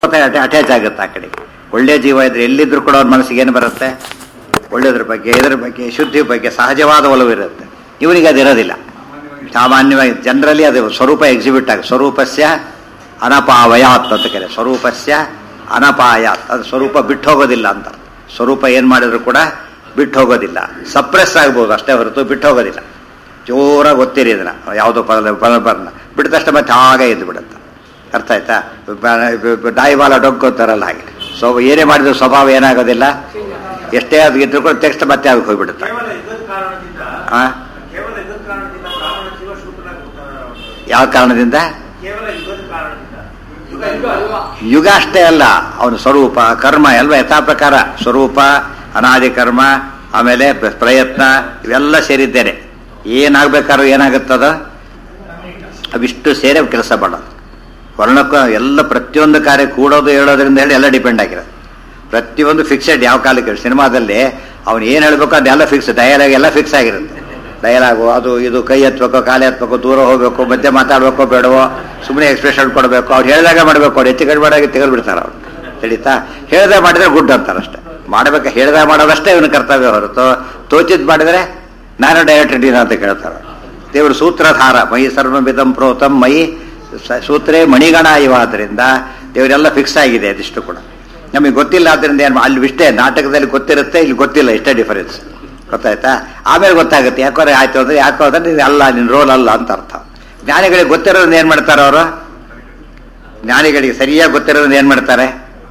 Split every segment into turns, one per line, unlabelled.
Attach ಆಗುತ್ತೆ ಆ ಕಡೆ ಒಳ್ಳೆ ಜೀವ ಇದ್ರೆ ಎಲ್ಲಿದ್ರು ಕೂಡ ಅವ್ರ ಮನಸ್ಸಿಗೆ ಏನು ಬರುತ್ತೆ ಒಳ್ಳೆಯದ್ರ ಬಗ್ಗೆ ಇದರ ಬಗ್ಗೆ ಶುದ್ಧಿ ಬಗ್ಗೆ ಸಹಜವಾದ ಒಲವು ಇರುತ್ತೆ ಇವನಿಗೆ ಅದು ಇರೋದಿಲ್ಲ ಸಾಮಾನ್ಯವಾಗಿ ಜನರಲಿ ಅದು ಸ್ವರೂಪ ಎಕ್ಸಿಬಿಟ್ ಆಗ ಸ್ವರೂಪಸ್ಯ ಅನಪಾವಯಾತ್ ಅಂತ ಕರೆ ಸ್ವರೂಪಸ್ಯ ಅನಪಾಯಾತ್ ಅದು ಸ್ವರೂಪ ಬಿಟ್ಟು ಹೋಗೋದಿಲ್ಲ ಅಂತ ಸ್ವರೂಪ ಏನು ಮಾಡಿದ್ರು ಕೂಡ ಬಿಟ್ಟು ಹೋಗೋದಿಲ್ಲ ಸಪ್ರೆಸ್ ಆಗ್ಬೋದು ಅಷ್ಟೇ ಹೊರತು ಬಿಟ್ಟು ಹೋಗೋದಿಲ್ಲ ಜೋರಾಗಿ ಒತ್ತಿರಿ ಇದನ್ನ ಯಾವುದೋ ಪದ ಪದ ಬರ್ನ ಬಿಟ್ಟ ತಕ್ಷಣ ಮತ್ತೆ ಹಾಗೆ ಇದ್ದು ಬಿಡುತ್ತೆ ಅರ್ಥ ಆಯ್ತಾ ಡಾಯಿವಾಲ ಡೊಗ್ಗೋತಾರಲ್ಲ ಹಾಗೆ ಸೊ ಏನೇ ಮಾಡಿದ್ರು ಸ್ವಭಾವ ಏನಾಗೋದಿಲ್ಲ ಎಷ್ಟೇ ಅದು ಇದ್ರು ಕೂಡ ತೆಕ್ಸ್ಟ್ ಮತ್ತೆ ಅದಕ್ಕೆ ಹೋಗ್ಬಿಡುತ್ತೆ
ಕೇವಲ ಇದೊಂದು ಕಾರಣದಿಂದ
ಆ?
ಕೇವಲ ಇದೊಂದು ಕಾರಣದಿಂದ ಬ್ರಾಹ್ಮಣ ಜೀವ ಶೂದ್ರನಾಗ್ಬಿಡ್ತಾನೆ.
ಯಾವ ಕಾರಣದಿಂದ
ಕೇವಲ ಇದೊಂದು ಕಾರಣದಿಂದ ಯುಗ ಯುಗ
ಯುಗ ಅಷ್ಟೇ ಅಲ್ಲ ಅವನ ಸ್ವರೂಪ ಕರ್ಮ ಎಲ್ಲ ಯಥಾ ಪ್ರಕಾರ ಸ್ವರೂಪ ಅನಾದಿ ಕರ್ಮ ಆಮೇಲೆ ಪ್ರ- ಪ್ರಯತ್ನ ಇವೆಲ್ಲ ಸೇರಿದ್ದೇನೆ ಏನಾಗ್ಬೇಕಾದ್ರೂ ಏನಾಗುತ್ತದ ಅವಿಷ್ಟು ಸೇರಿ ಕೆಲಸ ಮಾಡೋದು ವರ್ಣಕ್ಕೂ ಎಲ್ಲ ಪ್ರತಿಯೊಂದು ಕಾರ್ಯ ಕೂಡೋದು ಹೇಳೋದ್ರಿಂದ ಹೇಳಿ ಎಲ್ಲ ಡಿಪೆಂಡ್ ಆಗಿರೋದು ಪ್ರತಿಯೊಂದು ಫಿಕ್ಸೆಡ್ ಯಾವ ಕಾಲಕ್ಕೆ ಸಿನಿಮಾದಲ್ಲಿ ಅವನು ಏನು ಹೇಳಬೇಕು ಅದೆಲ್ಲ ಫಿಕ್ಸ್ ಡಯಲಾಗ್ ಎಲ್ಲ ಫಿಕ್ಸ್ ಆಗಿರುತ್ತೆ ಡಯಲಾಗು ಅದು ಇದು ಕೈ ಎತ್ತಬೇಕು ಕಾಲು ಎತ್ತಬೇಕು ದೂರ ಹೋಗ್ಬೇಕು ಮಧ್ಯೆ ಮಾತಾಡ್ಬೇಕೋ ಬೇಡವೋ ಸುಮ್ಮನೆ ಎಕ್ಸ್ಪ್ರೆಷನ್ ಕೊಡಬೇಕು ಅವ್ರು ಹೇಳಿದಾಗ ಮಾಡಬೇಕು ಅವ್ರು ಹೆಚ್ಚು ಕಡಿಮೆ ಮಾಡಾಗಿ ತೆಗೆದು ಬಿಡ್ತಾರೆ ಅವ್ರು ತಿಳಿತಾ ಹೇಳ್ದೆ ಮಾಡಿದ್ರೆ ಗುಡ್ ಅಂತಾರೆ ಅಷ್ಟೇ ಮಾಡ್ಬೇಕು ಹೇಳ್ದೆ ಮಾಡೋದಷ್ಟೇ ಇವನು ಕರ್ತವ್ಯ ಹೊರತು ತೋಚಿದ್ ಮಾಡಿದ್ರೆ ನಾನು ಡೈರೆಕ್ಟ್ ರೆಡಿನ ಅಂತ ಕೇಳ್ತಾರೆ ದೇವರು ಸೂತ್ರಧಾರ ಮೈ ಸರ್ವಮಿದಂ ಪ್ರೋತಂ ಮೈ ಸ- ಸೂತ್ರೇ ಮಣಿಗಣ ಇವ ಆದ್ರಿಂದ ದೇವರೆಲ್ಲ ಫಿಕ್ಸ್ ಆಗಿದೆ ಅದಿಷ್ಟು ಕೂಡ ನಮಗೆ ಗೊತ್ತಿಲ್ಲ ಆದ್ರಿಂದ ಏನು ಅಲ್ಲಿ ಇಷ್ಟೇ ನಾಟಕದಲ್ಲಿ ಗೊತ್ತಿರುತ್ತೆ ಇಲ್ಲಿ ಗೊತ್ತಿಲ್ಲ ಇಷ್ಟೇ ಡಿಫರೆನ್ಸ್ ಗೊತ್ತಾಯ್ತಾ ಆಮೇಲೆ ಗೊತ್ತಾಗುತ್ತೆ ಯಾಕೋರೆ ಆಯ್ತು ಅಂದ್ರೆ ಯಾಕೋ ಅಂದ್ರೆ ಇದು ಅಲ್ಲ ನಿನ್ನ ರೋಲ್ ಅಲ್ಲ ಅಂತ ಅರ್ಥ ಜ್ಞಾನಿಗಳಿಗೆ ಗೊತ್ತಿರೋದನ್ನ ಏನ್ ಮಾಡ್ತಾರೆ ಅವರು ಜ್ಞಾನಿಗಳಿಗೆ ಸರಿಯಾಗಿ ಗೊತ್ತಿರೋದನ್ನ ಏನ್ ಮಾಡ್ತಾರೆ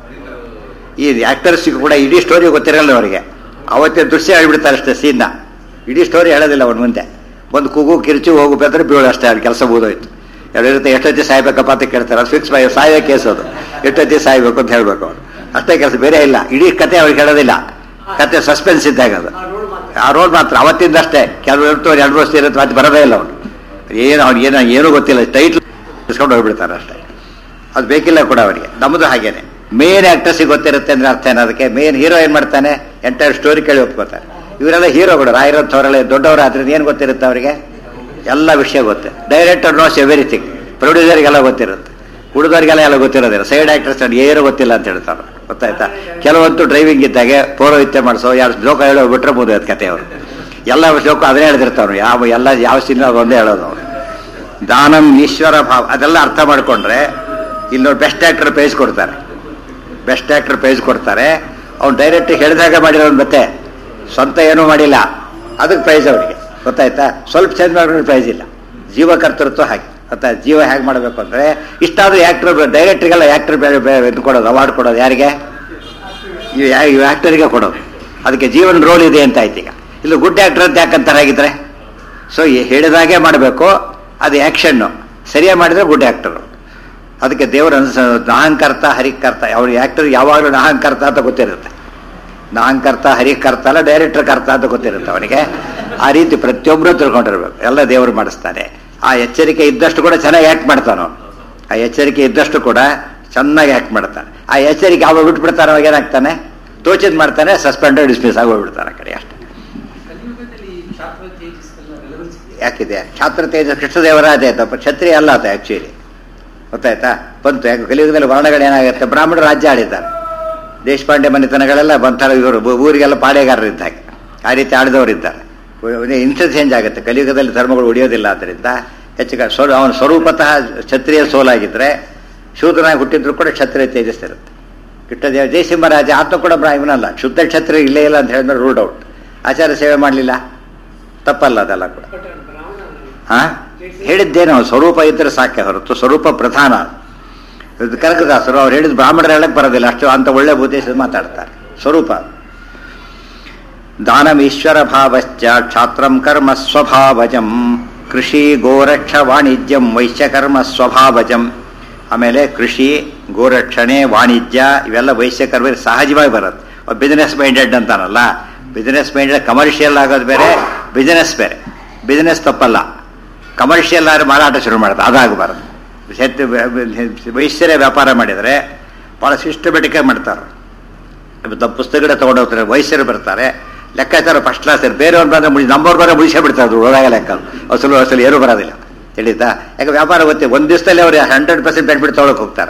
ಈ ಆಕ್ಟರ್ಸ್ಗೂ ಕೂಡ ಇಡೀ ಸ್ಟೋರಿ ಗೊತ್ತಿರಲ್ಲ ಅವರಿಗೆ ಅವತ್ತೇ ದೃಶ್ಯ ಹೇಳ್ಬಿಡ್ತಾರೆ ಅಷ್ಟೇ ಸೀನ್ನ ಇಡೀ ಸ್ಟೋರಿ ಹೇಳೋದಿಲ್ಲ ಅವನ ಮುಂದೆ ಒಂದು ಕೂಗು ಕಿರ್ಚು ಹೋಗು ಬೇದ್ರೆ ಬೀಳು ಅಷ್ಟೇ ಅಲ್ಲಿ ಕೆಲಸ ಮುಗಿದೋಯ್ತು ಇರುತ್ತೆ ಎಷ್ಟೊತ್ತಿ ಸಾಯ್ಬೇಕಪ್ಪ ಅಂತ ಕೇಳ್ತಾರೆ ಅದು ಫಿಕ್ಸ್ ಸಾಯೋ ಕೇಸ್ ಅದು ಎಷ್ಟೊತ್ತಿ ಸಾಯ್ಬೇಕು ಅಂತ ಹೇಳ್ಬೇಕು ಅವ್ರು ಅಷ್ಟೇ ಕೆಲಸ ಬೇರೆ ಇಲ್ಲ ಇಡೀ ಕತೆ ಅವ್ರಿಗೆ ಹೇಳೋದಿಲ್ಲ ಕತೆ ಸಸ್ಪೆನ್ಸ್ ಇದ್ದಾಗ ಅದು ಆ ರೋಲ್ ಮಾತ್ರ ಅವತ್ತಿಂದ ಅಷ್ಟೇ ಕೆಲವು ಇರ್ತವೆ ಎರಡು ವರ್ಷ ಇರುತ್ತೆ ಮತ್ತೆ ಬರೋದೇ ಇಲ್ಲ ಅವನು ಏನು ಅವ್ನಿಗೆ ಏನೋ ಏನೂ ಗೊತ್ತಿಲ್ಲ ಟೈಟ್ಲ್ ಇಸ್ಕೊಂಡು ಹೋಗ್ಬಿಡ್ತಾರೆ ಅಷ್ಟೇ ಅದು ಬೇಕಿಲ್ಲ ಕೂಡ ಅವರಿಗೆ ನಮ್ಮದು ಹಾಗೇನೆ ಮೇನ್ ಆಕ್ಟರ್ಸಿಗೆ ಗೊತ್ತಿರುತ್ತೆ ಅಂದ್ರೆ ಅರ್ಥ ಏನು ಅದಕ್ಕೆ ಮೇನ್ ಹೀರೋ ಏನ್ ಮಾಡ್ತಾನೆ ಎಂಟೈರ್ ಸ್ಟೋರಿ ಕೇಳಿ ಒಪ್ಕೋತಾರೆ ಇವರೆಲ್ಲ ಹೀರೋಗಳು ರಾಯಿರೋಂಥವರೆಲ್ಲ ದೊಡ್ಡವರು ಆದ್ರಿಂದ ಏನು ಗೊತ್ತಿರುತ್ತೆ ಅವರಿಗೆ ಎಲ್ಲ ವಿಷಯ ಗೊತ್ತೆ ಡೈರೆಕ್ಟರ್ ನೋಸ್ ಎವ್ರಿಥಿಂಗ್ ಪ್ರೊಡ್ಯೂಸರ್ಗೆಲ್ಲ ಗೊತ್ತಿರುತ್ತೆ ಹುಡುಗರಿಗೆಲ್ಲ ಎಲ್ಲ ಗೊತ್ತಿರೋದಿಲ್ಲ ಸೈಡ್ ಆಕ್ಟರ್ಸ್ ಏನು ಗೊತ್ತಿಲ್ಲ ಅಂತ ಹೇಳ್ತಾರೆ ಗೊತ್ತಾಯ್ತಾ ಕೆಲವಂತೂ ಡ್ರೈವಿಂಗ್ ಇದ್ದಾಗೆ ಪೌರೋಹಿತ್ಯ ಮಾಡಿಸೋ ಯಾರು ಜೋಕ ಹೇಳೋ ಬಿಟ್ರೆ ಮುಗಿದ ಕತೆ ಅವರು ಎಲ್ಲ ಜೋಕ ಅದನ್ನೇ ಹೇಳ್ತಿರ್ತಾವ್ರು ಯಾವ ಎಲ್ಲ ಯಾವ ಸಿನಿಮಾ ಒಂದೇ ಹೇಳೋದು ಅವರು ದಾನಂ ಈಶ್ವರ ಭಾವ ಅದೆಲ್ಲ ಅರ್ಥ ಮಾಡ್ಕೊಂಡ್ರೆ ಇಲ್ಲಿ ನೋಡಿ ಬೆಸ್ಟ್ ಆಕ್ಟರ್ ಪ್ರೈಸ್ ಕೊಡ್ತಾರೆ ಬೆಸ್ಟ್ ಆಕ್ಟರ್ ಪ್ರೈಸ್ ಕೊಡ್ತಾರೆ ಅವ್ನು ಡೈರೆಕ್ಟ್ ಹೇಳಿದಾಗ ಮಾಡಿರೋನ್ ಮತ್ತೆ ಸ್ವಂತ ಏನೂ ಮಾಡಿಲ್ಲ ಅದಕ್ಕೆ ಪ್ರೈಸ್ ಅವರಿಗೆ ಗೊತ್ತಾಯ್ತಾ ಸ್ವಲ್ಪ ಚೇಂಜ್ ಮಾಡಿದ್ರೆ ಪ್ರೈಸ್ ಇಲ್ಲ ಜೀವ ಕರ್ತೃತ್ವ ಹಾಗೆ ಗೊತ್ತಾ ಜೀವ ಹೇಗೆ ಮಾಡಬೇಕು ಅಂದರೆ ಇಷ್ಟಾದ್ರೂ ಆ್ಯಕ್ಟರ್ ಡೈರೆಕ್ಟ್ರಿಗೆಲ್ಲ ಆ್ಯಕ್ಟರ್ ಬೇರೆ ಬೇರೆ ಇದು ಕೊಡೋದು ಅವಾರ್ಡ್ ಕೊಡೋದು ಯಾರಿಗೆ ಇವು ಯಾ ಇವು ಆ್ಯಕ್ಟರಿಗೆ ಕೊಡೋದು ಅದಕ್ಕೆ ಜೀವನ ರೋಲ್ ಇದೆ ಅಂತ ಆಯ್ತು ಈಗ ಇಲ್ಲಿ ಗುಡ್ ಆ್ಯಕ್ಟರ್ ಅಂತ ಯಾಕಂತಾರೆ ಹಾಗಿದ್ರೆ ಸೊ ಹೇಳಿದಾಗೆ ಮಾಡಬೇಕು ಅದು ಆ್ಯಕ್ಷನ್ನು ಸರಿಯಾಗಿ ಮಾಡಿದ್ರೆ ಗುಡ್ ಆ್ಯಕ್ಟರು ಅದಕ್ಕೆ ದೇವರ ಅನ್ಸ ನಾಹಂಕರ್ತ ಹರಿಕರ್ತ ಅವ್ರ ಆ್ಯಕ್ಟರ್ ಯಾವಾಗಲೂ ನಾಹಂಕರ್ತ ಅಂತ ಗೊತ್ತಿರುತ್ತೆ ನಾಹಂಕರ್ತ ಹರಿಕರ್ತ ಅಲ್ಲ ಡೈರೆಕ್ಟರ್ ಕರ್ತ ಅಂತ ಗೊತ್ತಿರುತ್ತೆ ಅವನಿಗೆ ಆ ರೀತಿ ಪ್ರತಿಯೊಬ್ಬರು ತಿಳ್ಕೊಂಡಿರ್ಬೇಕು ಎಲ್ಲ ದೇವರು ಮಾಡಿಸ್ತಾನೆ ಆ ಎಚ್ಚರಿಕೆ ಇದ್ದಷ್ಟು ಕೂಡ ಚೆನ್ನಾಗಿ ಆ್ಯಕ್ಟ್ ಮಾಡ್ತಾನೆ ಅವನು ಆ ಎಚ್ಚರಿಕೆ ಇದ್ದಷ್ಟು ಕೂಡ ಚೆನ್ನಾಗಿ ಆ್ಯಕ್ಟ್ ಮಾಡ್ತಾನೆ ಆ ಎಚ್ಚರಿಕೆ ಅವಾಗ ಬಿಟ್ಬಿಡ್ತಾನೆ ಅವಾಗ ಏನಾಗ್ತಾನೆ ತೋಚಿದ್ ಮಾಡ್ತಾನೆ ಸಸ್ಪೆಂಡೆಡ್ ಡಿಸ್ಮಿಸ್ ಆಗೋಗ್ಬಿಡ್ತಾನೆ ಆ ಕಡೆ ಅಷ್ಟೇ
ಕಲಿಯುಗದಲ್ಲಿ ಕ್ಷಾತ್ರ ತೇಜಸ್ಸೆಲ್ಲ relevance ಇದೆ.
ಯಾಕಿದೆ ಛಾತ್ರ ತೇಜ ಕೃಷ್ಣದೇವರಾಜ ಆಯ್ತಪ್ಪ ಕ್ಷತ್ರಿಯ ಅಲ್ಲ ಆತ ಆಕ್ಚುಲಿ ಗೊತ್ತಾಯ್ತಾ ಬಂತು ಯಾಕೆ ಕಲಿಯುಗದಲ್ಲಿ ವರ್ಣಗಳು ಏನಾಗುತ್ತೆ ಬ್ರಾಹ್ಮಣ ರಾಜ್ಯ ಆಳಿದ್ದಾರೆ ದೇಶಪಾಂಡೆ ಮನೆತನಗಳೆಲ್ಲ ಬಂತಾರೆ ಇವರು ಬ- ಊರಿಗೆಲ್ಲ ಪಾಳೆಗಾರರು ಇದ್ದಾಗ ಆ ರೀತಿ ಆಳಿದವರಿದ್ದಾರೆ ಇಂಟರ್ಚೇಂಜ್ ಆಗುತ್ತೆ ಕಲಿಯುಗದಲ್ಲಿ ಧರ್ಮಗಳು ಉಳಿಯೋದಿಲ್ಲ ಆದ್ದರಿಂದ ಹೆಚ್ಚು ಕ- ಸ್ವರೂ ಅವನ ಸ್ವರೂಪತಃ ಕ್ಷತ್ರಿಯ ಸೋಲಾಗಿದ್ರೆ ಶೂದ್ರನಾಗಿ ಹುಟ್ಟಿದ್ರು ಕೂಡ ಕ್ಷತ್ರಿಯ ತೇಜಸ್ಸಿರುತ್ತೆ ಕಿಟ್ಟದೇವ ಜಯಸಿಂಹರಾಜ ಆತ ಕೂಡ ಬ್ರಾಹ್ಮಣಲ್ಲ ಶುದ್ಧ ಕ್ಷತ್ರಿಯ ಇಲ್ಲೇ ಇಲ್ಲ ಅಂತ ಹೇಳಿದ್ರೆ ರೂಲ್ಡ್ ಔಟ್ ಆಚಾರ ಸೇವೆ ಮಾಡಲಿಲ್ಲ ತಪ್ಪಲ್ಲ ಅದೆಲ್ಲ ಕೂಡ
But ಬ್ರಾಹ್ಮಣ
ಹಾ ಹೇಳಿದ್ದೇನು ಸ್ವರೂಪ ಇದ್ರೆ ಸಾಕೆ ಹೊರತು ಸ್ವರೂಪ ಪ್ರಧಾನ ಇದು ಕನಕದಾಸರು ಅವ್ರು ಹೇಳಿದ ಬ್ರಾಹ್ಮಣರು ಹೇಳಕ್ ಬರೋದಿಲ್ಲ ಅಷ್ಟು ಅಂತ ಒಳ್ಳೆ ಉದ್ದೇಶದ ಮಾತಾಡ್ತಾರೆ ಸ್ವರೂಪ ದಾನಮೀಶ್ವರ ಭಾವಶ್ಚ ಕ್ಷಾತ್ರಂ ಕರ್ಮ ಸ್ವಭಾವಜಂ ಕೃಷಿ ಗೋರಕ್ಷ ವಾಣಿಜ್ಯಂ ವೈಶ್ಯಕರ್ಮ ಸ್ವಭಾವಜಂ ಆಮೇಲೆ ಕೃಷಿ ಗೋರಕ್ಷಣೆ ವಾಣಿಜ್ಯ ಇವೆಲ್ಲ ವೈಶ್ಯಕರ್ಮ ಸಹಜವಾಗಿ ಬರುತ್ತೆ ಬಿಸಿನೆಸ್ ಮೈಂಡೆಡ್ ಅಂತಾನಲ್ಲ ಬಿಸಿನೆಸ್ ಮೈಂಡೆಡ್ ಕಮರ್ಷಿಯಲ್ ಆಗೋದು ಬೇರೆ ಬಿಸಿನೆಸ್ ಬೇರೆ ಬಿಸಿನೆಸ್ ತಪ್ಪಲ್ಲ ಕಮರ್ಷಿಯಲ್ ಆದ್ರೆ ಮಾರಾಟ ಶುರು ಮಾಡುತ್ತೆ ಅದಾಗಬಾರದು ಹೆಚ್ಚು ವೈಶ್ಯರೇ ವ್ಯಾಪಾರ ಮಾಡಿದರೆ ಭಾಳ ಸಿಸ್ಟಮೆಟಿಕ್ ಆಗಿ ಮಾಡ್ತಾರೆ ಇವತ್ತು ಪುಸ್ತಕಗಳ ತಗೊಂಡು ಹೋಗ್ತಾರೆ ವಯಸ್ಸರು ಬರ್ತಾರೆ ಲೆಕ್ಕಾಚಾರ ಫಸ್ಟ್ ಕ್ಲಾಸ್ ಬೇರೆಯವ್ರು ಬಂದ್ರೆ ಮುಳಿ ನಂಬರ್ ಬರೋ ಮುಳಿಸೇ ಬಿಡ್ತಾರೆ ಅದು ಒಳಗ ಲೆಕ್ಕ ಅಸಲು ಅಸಲು ಏನೂ ಬರೋದಿಲ್ಲ ತಿಳಿತಾ ಯಾಕೆ ವ್ಯಾಪಾರ ಗೊತ್ತೆ ಒಂದು ದಿವಸದಲ್ಲಿ ಅವ್ರು ಹಂಡ್ರೆಡ್ ಪರ್ಸೆಂಟ್ ಬೆನಿಫಿಟ್ ತೊಗೊಳಕ್ಕೆ ಹೋಗ್ತಾರೆ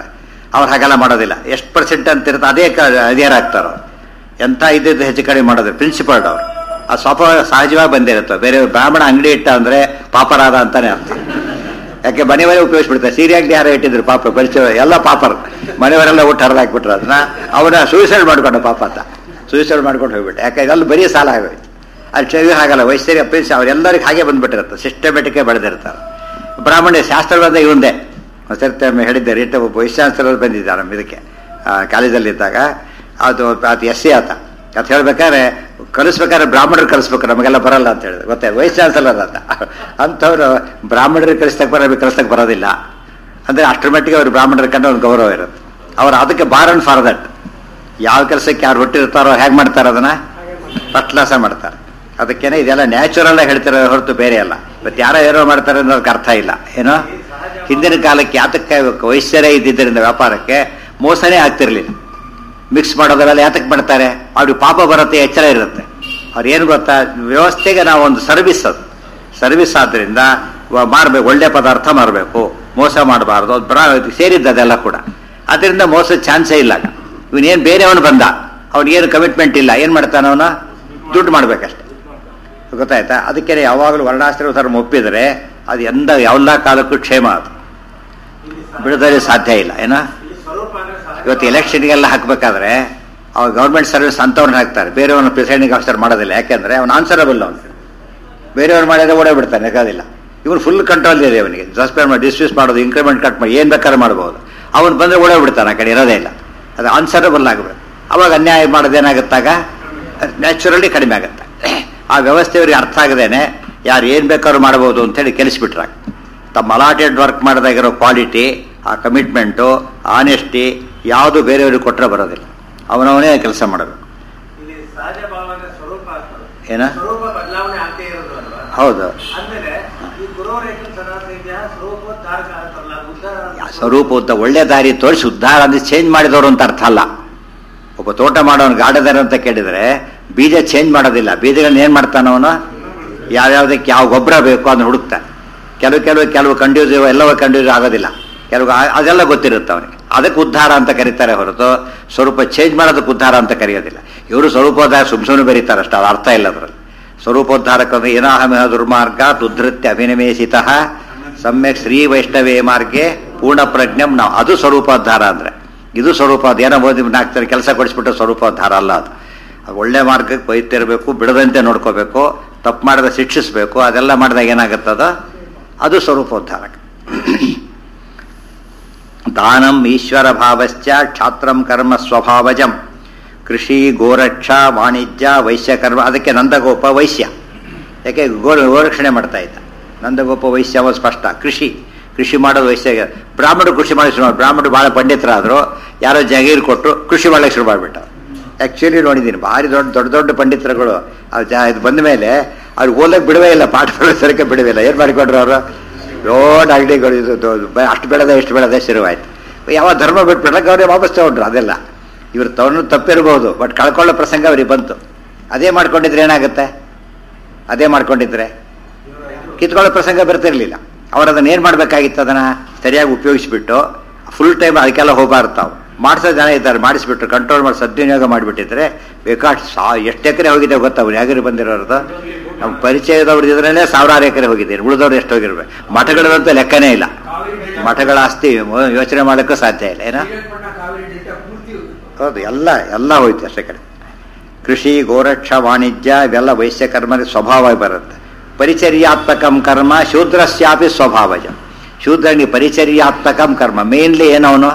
ಅವ್ರು ಹಾಗೆಲ್ಲ ಮಾಡೋದಿಲ್ಲ ಎಷ್ಟು ಪರ್ಸೆಂಟ್ ಅಂತ ಇರುತ್ತೆ ಅದೇ ಅದೇರಾಗ್ತಾರ ಎಂಥ ಇದ್ದಿದ್ದು ಹೆಚ್ಚು ಕಡಿಮೆ ಮಾಡೋದಿಲ್ಲ ಪ್ರಿನ್ಸಿಪಲ್ ಅವರು ಆ ಸ್ವಲ್ಪ ಸಹಜವಾಗಿ ಬಂದಿರುತ್ತೆ ಬೇರೆ ಬ್ರಾಹ್ಮಣ ಅಂಗಡಿ ಇಟ್ಟ ಅಂದ್ರೆ ಪಾಪರಾದ ಅಂತಾನೆ ಅರ್ಥ ಯಾಕೆ ಮನೆಯವರೇ ಉಪಯೋಗಿಸ್ಬಿಡ್ತಾರೆ ಸೀರೆ ಅಂಗಡಿ ಯಾರೋ ಇಟ್ಟಿದ್ರು ಪಾಪ ಪರಿಚಯ ಎಲ್ಲ ಪಾಪರ್ ಮನೆಯವರೆಲ್ಲ ಊಟ ಹರಿದು ಹಾಕ್ಬಿಟ್ರು ಅದನ್ನ ಅವನ ಸೂಸೈಡ್ ಮಾಡ್ಕೊಂಡ ಪಾಪ ಅಂತ ಸೂಸೈಡ್ ಮಾಡ್ಕೊಂಡು ಹೋಗ್ಬಿಟ್ಟು ಯಾಕೆ ಇದೆಲ್ಲ ಬರೀ ಸಾಲ ಆಗೋಯ್ತು ಅಲ್ಲಿ ಚೆವಿ ಹಾಗಲ್ಲ ವೈಶ್ಯರಿ ಅಪ್ಪಿಸಿ ಅವರೆಲ್ಲರಿಗೆ ಹಾಗೆ ಬಂದ್ಬಿಟ್ಟಿರುತ್ತೆ ಸಿಸ್ಟಮೆಟಿಕ್ ಬೆಳೆದಿರ್ತಾರೆ ಬ್ರಾಹ್ಮಣ ಶಾಸ್ತ್ರವಾದ ಇವಂದೇ ಸರ್ತಿ ಒಮ್ಮೆ ಹೇಳಿದ್ದೆ ರೇಟ್ ಒಬ್ಬ ವೈಶ್ಯಾಸ್ತ್ರ ಬಂದಿದ್ದ ನಮ್ಮ ಇದಕ್ಕೆ ಕಾಲೇಜಲ್ಲಿದ್ದಾಗ ಅದು ಅದು ಎಸ್ ಸಿ ಆತ ಅದು ಹೇಳ್ಬೇಕಾದ್ರೆ ಕಲಿಸ್ಬೇಕಾದ್ರೆ ಬ್ರಾಹ್ಮಣರು ಕಲಿಸ್ಬೇಕು ನಮಗೆಲ್ಲ ಬರಲ್ಲ ಅಂತ ಹೇಳಿದ್ರೆ ಗೊತ್ತೇ ವೈಸ್ ಚಾನ್ಸಲರ್ ಅಂತ ಅಂಥವ್ರು ಬ್ರಾಹ್ಮಣರಿಗೆ ಕಲಿಸ್ತಕ್ಕೆ ಬರ ಕಲಿಸ್ತಕ್ಕೆ ಬರೋದಿಲ್ಲ ಅಂದರೆ ಅಷ್ಟರ ಮಟ್ಟಿಗೆ ಅವ್ರು ಬ್ರಾಹ್ಮಣರ ಕಂಡು ಒಂದು ಗೌರವ ಇರುತ್ತೆ ಅವ್ರು ಅದಕ್ಕೆ ಬಾರ್ ಅಂಡ್ ಫಾರ್ ದಟ್ ಯಾವ ಕೆಲಸಕ್ಕೆ ಯಾರು ಹೊಟ್ಟಿರ್ತಾರೋ ಹೇಗೆ ಮಾಡ್ತಾರೆ ಅದನ್ನ ಫಸ್ಟ್ ಕ್ಲಾಸ ಮಾಡ್ತಾರೆ ಅದಕ್ಕೇನೆ ಇದೆಲ್ಲ ನ್ಯಾಚುರಲ್ ಆಗಿ ಹೇಳ್ತಿರೋ ಹೊರತು ಬೇರೆ ಅಲ್ಲ ಇವತ್ತು ಯಾರೋ ಏನೋ ಮಾಡ್ತಾರೆ ಅನ್ನೋದಕ್ಕೆ ಅರ್ಥ ಇಲ್ಲ ಏನೋ ಹಿಂದಿನ ಕಾಲಕ್ಕೆ ಯಾತಕ್ಕೆ ವೈಶ್ಯರೇ ಇದ್ದಿದ್ದರಿಂದ ವ್ಯಾಪಾರಕ್ಕೆ ಮೋಸನೇ ಆಗ್ತಿರ್ಲಿಲ್ಲ ಮಿಕ್ಸ್ ಮಾಡೋದ್ರಲ್ಲಿ ಯಾತಕ್ಕೆ ಮಾಡ್ತಾರೆ ಅವ್ರಿಗೆ ಪಾಪ ಬರುತ್ತೆ ಎಚ್ಚರ ಇರುತ್ತೆ ಅವ್ರು ಏನು ಗೊತ್ತಾ ವ್ಯವಸ್ಥೆಗೆ ನಾವು ಒಂದು ಸರ್ವಿಸ್ ಅದು ಸರ್ವಿಸ್ ಆದ್ರಿಂದ ಮಾರಬೇಕು ಒಳ್ಳೆ ಪದಾರ್ಥ ಮಾರಬೇಕು ಮೋಸ ಮಾಡಬಾರ್ದು ಅದು ಬರ ಸೇರಿದ್ದು ಅದೆಲ್ಲ ಕೂಡ ಅದರಿಂದ ಮೋಸದ ಚಾನ್ಸೇ ಇಲ್ಲ ಇವನೇನು ಬೇರೆಯವನು ಬಂದ ಅವನಿಗೇನು ಕಮಿಟ್ಮೆಂಟ್ ಇಲ್ಲ ಏನು ಮಾಡ್ತಾನೆ ಅವನು ದುಡ್ಡು ಮಾಡ್ಬೇಕಷ್ಟೆ ಗೊತ್ತಾಯ್ತಾ ಅದಕ್ಕೆ ಯಾವಾಗಲೂ ವರ್ಣಾಶ್ರಮ ಧರ್ಮ ಒಪ್ಪಿದರೆ ಅದು ಎಂದ ಎಲ್ಲ ಕಾಲಕ್ಕೂ ಕ್ಷೇಮ ಅದು ಬಿಡದಲ್ಲಿ ಸಾಧ್ಯ ಇಲ್ಲ ಏನೋ
ಇಲ್ಲಿ ಸ್ವರೂಪ ಅಂದ್ರೆ ಸಹಜ
ಇವತ್ತು ಎಲೆಕ್ಷನ್ಗೆಲ್ಲ ಹಾಕ್ಬೇಕಾದ್ರೆ ಅವ್ರು ಗೌರ್ಮೆಂಟ್ ಸರ್ವಿಸ್ ಅಂಥವ್ರನ್ನ ಹಾಕ್ತಾರೆ ಬೇರೆಯವ್ರನ್ನ ಪ್ರಿಸೈಡಿಂಗ್ ಆಫೀಸರ್ ಮಾಡೋದಿಲ್ಲ ಯಾಕೆಂದ್ರೆ ಅವ್ನು ಆನ್ಸರಬಲ್ ಅವನು ಬೇರೆಯವ್ರು ಮಾಡಿದ್ರೆ ಓಡೇ ಬಿಡ್ತಾನೆ ಬೇಕಾದಿಲ್ಲ ಇವನು ಫುಲ್ ಕಂಟ್ರೋಲ್ ಇದೆ ಅವನಿಗೆ ಸಸ್ಪೆಂಡ್ ಮಾಡಿ ಡಿಸ್ಮಿಸ್ ಮಾಡೋದು ಇಂಕ್ರಿಮೆಂಟ್ ಕಟ್ ಮಾಡಿ ಏನು ಬೇಕಾದ್ರೆ ಮಾಡ್ಬೋದು ಅವನು ಬಂದರೆ ಓಡೇ ಬಿಡ್ತಾನೆ ಆ ಕಡೆ ಇರೋದೇ ಇಲ್ಲ ಅದು ಆನ್ಸರಬಲ್ ಆಗಬೇಕು ಅವಾಗ ಅನ್ಯಾಯ ಮಾಡೋದೇನಾಗುತ್ತಾಗ ನ್ಯಾಚುರಲಿ ಕಡಿಮೆ ಆಗುತ್ತೆ ಆ ವ್ಯವಸ್ಥೆ ಅವ್ರಿಗೆ ಅರ್ಥ ಆಗದೇನೆ ಯಾರು ಏನು ಬೇಕಾದ್ರೂ ಮಾಡ್ಬೋದು ಅಂತೇಳಿ ಕೆಲಿಸ್ಬಿಟ್ರಾಗ ತಮ್ಮ ಅಲಾಟೆಡ್ ವರ್ಕ್ ಮಾಡಿದಾಗಿರೋ ಕ್ವಾಲಿಟಿ ಆ ಕಮಿಟ್ಮೆಂಟು ಆನೆಸ್ಟಿ ಯಾವುದು ಬೇರೆಯವ್ರಿಗೆ ಕೊಟ್ಟರೆ ಬರೋದಿಲ್ಲ ಅವನವನೇ ಕೆಲಸ ಮಾಡಬೇಕು
ಇಲ್ಲಿ ಸಹಜ ಭಾವ ಅಂದ್ರೆ ಸ್ವರೂಪ ಆಗ್ತದೆ
ಏನ
ಸ್ವರೂಪ ಬದಲಾವಣೆ ಆಗ್ತೇ ಇರೋದು ಅಲ್ವಾ
ಹೌದು
ಅಂದ್ರೆ ಈ ಗುರುವರೇಖ ಸದಾಸಿದ್ಯ ಸ್ವರೂಪೋದ್ಧಾರಕ ಅಂತಾರಲ್ಲ ಉದ್ಧಾರ ಅಂತ
ಸ್ವರೂಪ ಅಂತ ಒಳ್ಳೆ ದಾರಿ ತೋರಿಸಿ ಉದ್ಧಾರ ಅಂದ್ರೆ ಚೇಂಜ್ ಮಾಡಿದವರು ಅಂತ ಅರ್ಥ ಅಲ್ಲ ಒಬ್ಬ ತೋಟ ಮಾಡೋನು ಗಾರ್ಡನರ್ ಅಂತ ಕೇಳಿದ್ರೆ ಬೀಜ ಚೇಂಜ್ ಮಾಡೋದಿಲ್ಲ ಬೀಜಗಳನ್ನ ಏನ್ ಮಾಡ್ತಾನ ಅವನು ಯಾವ್ಯಾವ್ದಕ್ಕೆ ಯಾವ ಗೊಬ್ಬರ ಬೇಕು ಅದನ್ನ ಹುಡುಕ್ತಾನೆ ಕೆಲವು ಕೆಲವು ಕೆಲವು ಕಂಡ್ಯೂಸ್ ಎಲ್ಲವೂ ಕಂಡ್ಯೂಸ್ ಆಗೋದಿಲ್ಲ ಕೆಲವು ಆ- ಅದೆಲ್ಲ ಗೊತ್ತಿರುತ್ತೆ ಅವನಿಗೆ ಅದಕ್ಕೆ ಉದ್ಧಾರ ಅಂತ ಕರೀತಾರೆ ಹೊರತು ಸ್ವರೂಪ ಚೇಂಜ್ ಮಾಡೋದಕ್ಕೆ ಉದ್ಧಾರ ಅಂತ ಕರೆಯೋದಿಲ್ಲ ಇವರು ಸ್ವರೂಪೋದ್ಧಾರ ಸುಮ್ ಸುಮ್ಮನೆ ಬರೀತಾರೆ ಅಷ್ಟು ಅದು ಅರ್ಥ ಇಲ್ಲ ಅದರಲ್ಲಿ ಸ್ವರೂಪೋದ್ಧಾರಕ ಅಂದ್ರೆ ಏನಾಹಮೇಹ ದುರ್ಮಾರ್ಗ ತುಧೃತ್ಯ ಅಭಿನಮೇಸಿತ ಸಮ್ಯಕ್ ಶ್ರೀ ವೈಷ್ಣವೇ ಮಾರ್ಗೆ ಪೂರ್ಣ ಪ್ರಜ್ಞಂ ನಾವು ಅದು ಸ್ವರೂಪೋದ್ಧಾರ ಅಂದ್ರೆ ಇದು ಸ್ವರೂಪ ಅದು ಏನೋ ಓದಿ ನಾಲ್ಕು ಕೆಲಸ ಕೊಡಿಸ್ಬಿಟ್ಟು ಸ್ವರೂಪೋದ್ಧಾರ ಅಲ್ಲ ಅದು ಅದು ಒಳ್ಳೆ ಮಾರ್ಗಕ್ಕೆ ಬೈತಿರ್ಬೇಕು ಬಿಡದಂತೆ ನೋಡ್ಕೋಬೇಕು ತಪ್ಪು ಮಾಡಿದ ಶಿಕ್ಷಿಸಬೇಕು ಅದೆಲ್ಲ ಮಾಡಿದಾಗ ಏನಾಗುತ್ತದ ಅದು ಸ್ವರೂಪೋದ್ಧಾರಕ ದಾನಂ ಈಶ್ವರ ಭಾವಶ್ಚ ಕ್ಷಾತ್ರಂ ಕರ್ಮ ಸ್ವಭಾವಜಂ ಕೃಷಿ ಗೋರಕ್ಷ ವಾಣಿಜ್ಯ ವೈಶ್ಯ ಕರ್ಮ ಅದಕ್ಕೆ ನಂದಗೋಪ ವೈಶ್ಯ ಯಾಕೆ ಗೋ ಗೋರಕ್ಷಣೆ ಮಾಡ್ತಾ ಇದ್ದ ನಂದಗೋಪ ವೈಶ್ಯ ಅವ ಸ್ಪಷ್ಟ ಕೃಷಿ ಕೃಷಿ ಮಾಡೋದು ವೈಶ್ಯ ಬ್ರಾಹ್ಮಣರು ಕೃಷಿ ಮಾಡಿ ಶುರು ಬ್ರಾಹ್ಮಣರು ಭಾಳ ಪಂಡಿತರಾದ್ರು ಯಾರೋ ಜಾಗೀರು ಕೊಟ್ಟರು ಕೃಷಿ ಮಾಡಲಿಕ್ಕೆ ಶುರು ಮಾಡಿಬಿಟ್ಟ ಆ್ಯಕ್ಚುಲಿ ನೋಡಿದ್ದೀನಿ ಭಾರಿ ದೊಡ್ಡ ದೊಡ್ಡ ದೊಡ್ಡ ಪಂಡಿತರುಗಳು ಆ ಜಾ ಇದು ಬಂದ ಮೇಲೆ ಅವ್ರಿಗೆ ಓದಕ್ಕೆ ಬಿಡುವೇ ಇಲ್ಲ ಪಾಠ ಸರಕ್ಕೆ ಬಿಡುವೇ ಇಲ್ಲ ಏನು ಮಾಡಿಕೊಂಡ್ರು ಅವರು ದೊಡ್ಡ ಅಂಗಡಿಗಳು ಇದು ದೊ- ಬ- ಅಷ್ಟು ಬೆಳೆದ ಇಷ್ಟು ಬೆಳೆದ ಶುರುವಾಯ್ತು ಯಾವ ಧರ್ಮ ಬಿಟ್ಬಿಡಕ್ಕೆ ಅವರೇ ವಾಪಸ್ ತಗೊಂಡ್ರು ಅದೆಲ್ಲ ಇವ್ರು ತಗೊಂಡು ತಪ್ಪಿರ್ಬೋದು ಬಟ್ ಕಳ್ಕೊಳ್ಳೋ ಪ್ರಸಂಗ ಅವ್ರಿಗೆ ಬಂತು ಅದೇ ಮಾಡ್ಕೊಂಡಿದ್ರೆ ಏನಾಗುತ್ತೆ ಅದೇ ಮಾಡ್ಕೊಂಡಿದ್ರೆ ಕಿತ್ಕೊಳ್ಳೋ ಪ್ರಸಂಗ ಬರ್ತಿರ್ಲಿಲ್ಲ ಅವ್ರು ಅದನ್ನ ಏನು ಮಾಡ್ಬೇಕಾಗಿತ್ತು ಅದನ್ನ ಸರಿಯಾಗಿ ಉಪಯೋಗಿಸ್ಬಿಟ್ಟು ಫುಲ್ ಟೈಮ್ ಅದಕ್ಕೆಲ್ಲ ಹೋಗಬಾರ್ದು ತಾವು ಮಾಡಿಸೋ ಜನ ಇದ್ದಾರೆ ಮಾಡಿಸ್ಬಿಟ್ರು ಕಂಟ್ರೋಲ್ ಮಾಡಿ ಸದ್ವಿನಿಯೋಗ ಮಾಡಿಬಿಟ್ಟಿದ್ರೆ ಬೇಕಾಷ್ಟು ಸಾ ಎಷ್ಟು ಎಕರೆ ಹೋಗಿದೆ ಗೊತ್ತಾ ಅವ್ರು ಯಾಗಿರು ಬಂದಿರೋದು ನಮ್ಮ ಪರಿಚಯದವ್ರು ಇದ್ರಲ್ಲೇ ಸಾವಿರಾರು ಎಕರೆ ಹೋಗಿದ್ದೀರಿ ಉಳಿದವ್ರು ಎಷ್ಟು ಹೋಗಿರ್ಬೇಕು ಮಠಗಳದಂತೂ ಲೆಕ್ಕನೇ ಇಲ್ಲ ಮಠಗಳ ಆಸ್ತಿ ಯೋಚನೆ ಮಾಡೋಕ್ಕೂ ಸಾಧ್ಯ ಇಲ್ಲ ಏನೋ
ಶ್ರೀರಂಗಪಟ್ಟಣ ಕಾವೇರಿ ಡೆಲ್ಟಾ ಪೂರ್ತಿ
ಹೌದು ಎಲ್ಲ ಎಲ್ಲ ಹೋಯ್ತು ಅಷ್ಟೇ ಕಡೆ ಕೃಷಿ ಗೋರಕ್ಷ ವಾಣಿಜ್ಯ ಇವೆಲ್ಲ ವೈಶ್ಯ ಕರ್ಮ ಸ್ವಭಾವ ಬರುತ್ತೆ ಪರಿಚರ್ಯಾತ್ಮಕಂ ಕರ್ಮ ಶೂದ್ರಸ್ಯಾಪಿ ಸ್ವಭಾವಜ ಶೂದ್ರನಿಗೆ ಪರಿಚರ್ಯಾತ್ಮಕಂ ಕರ್ಮ ಮೇನ್ಲಿ ಏನವನು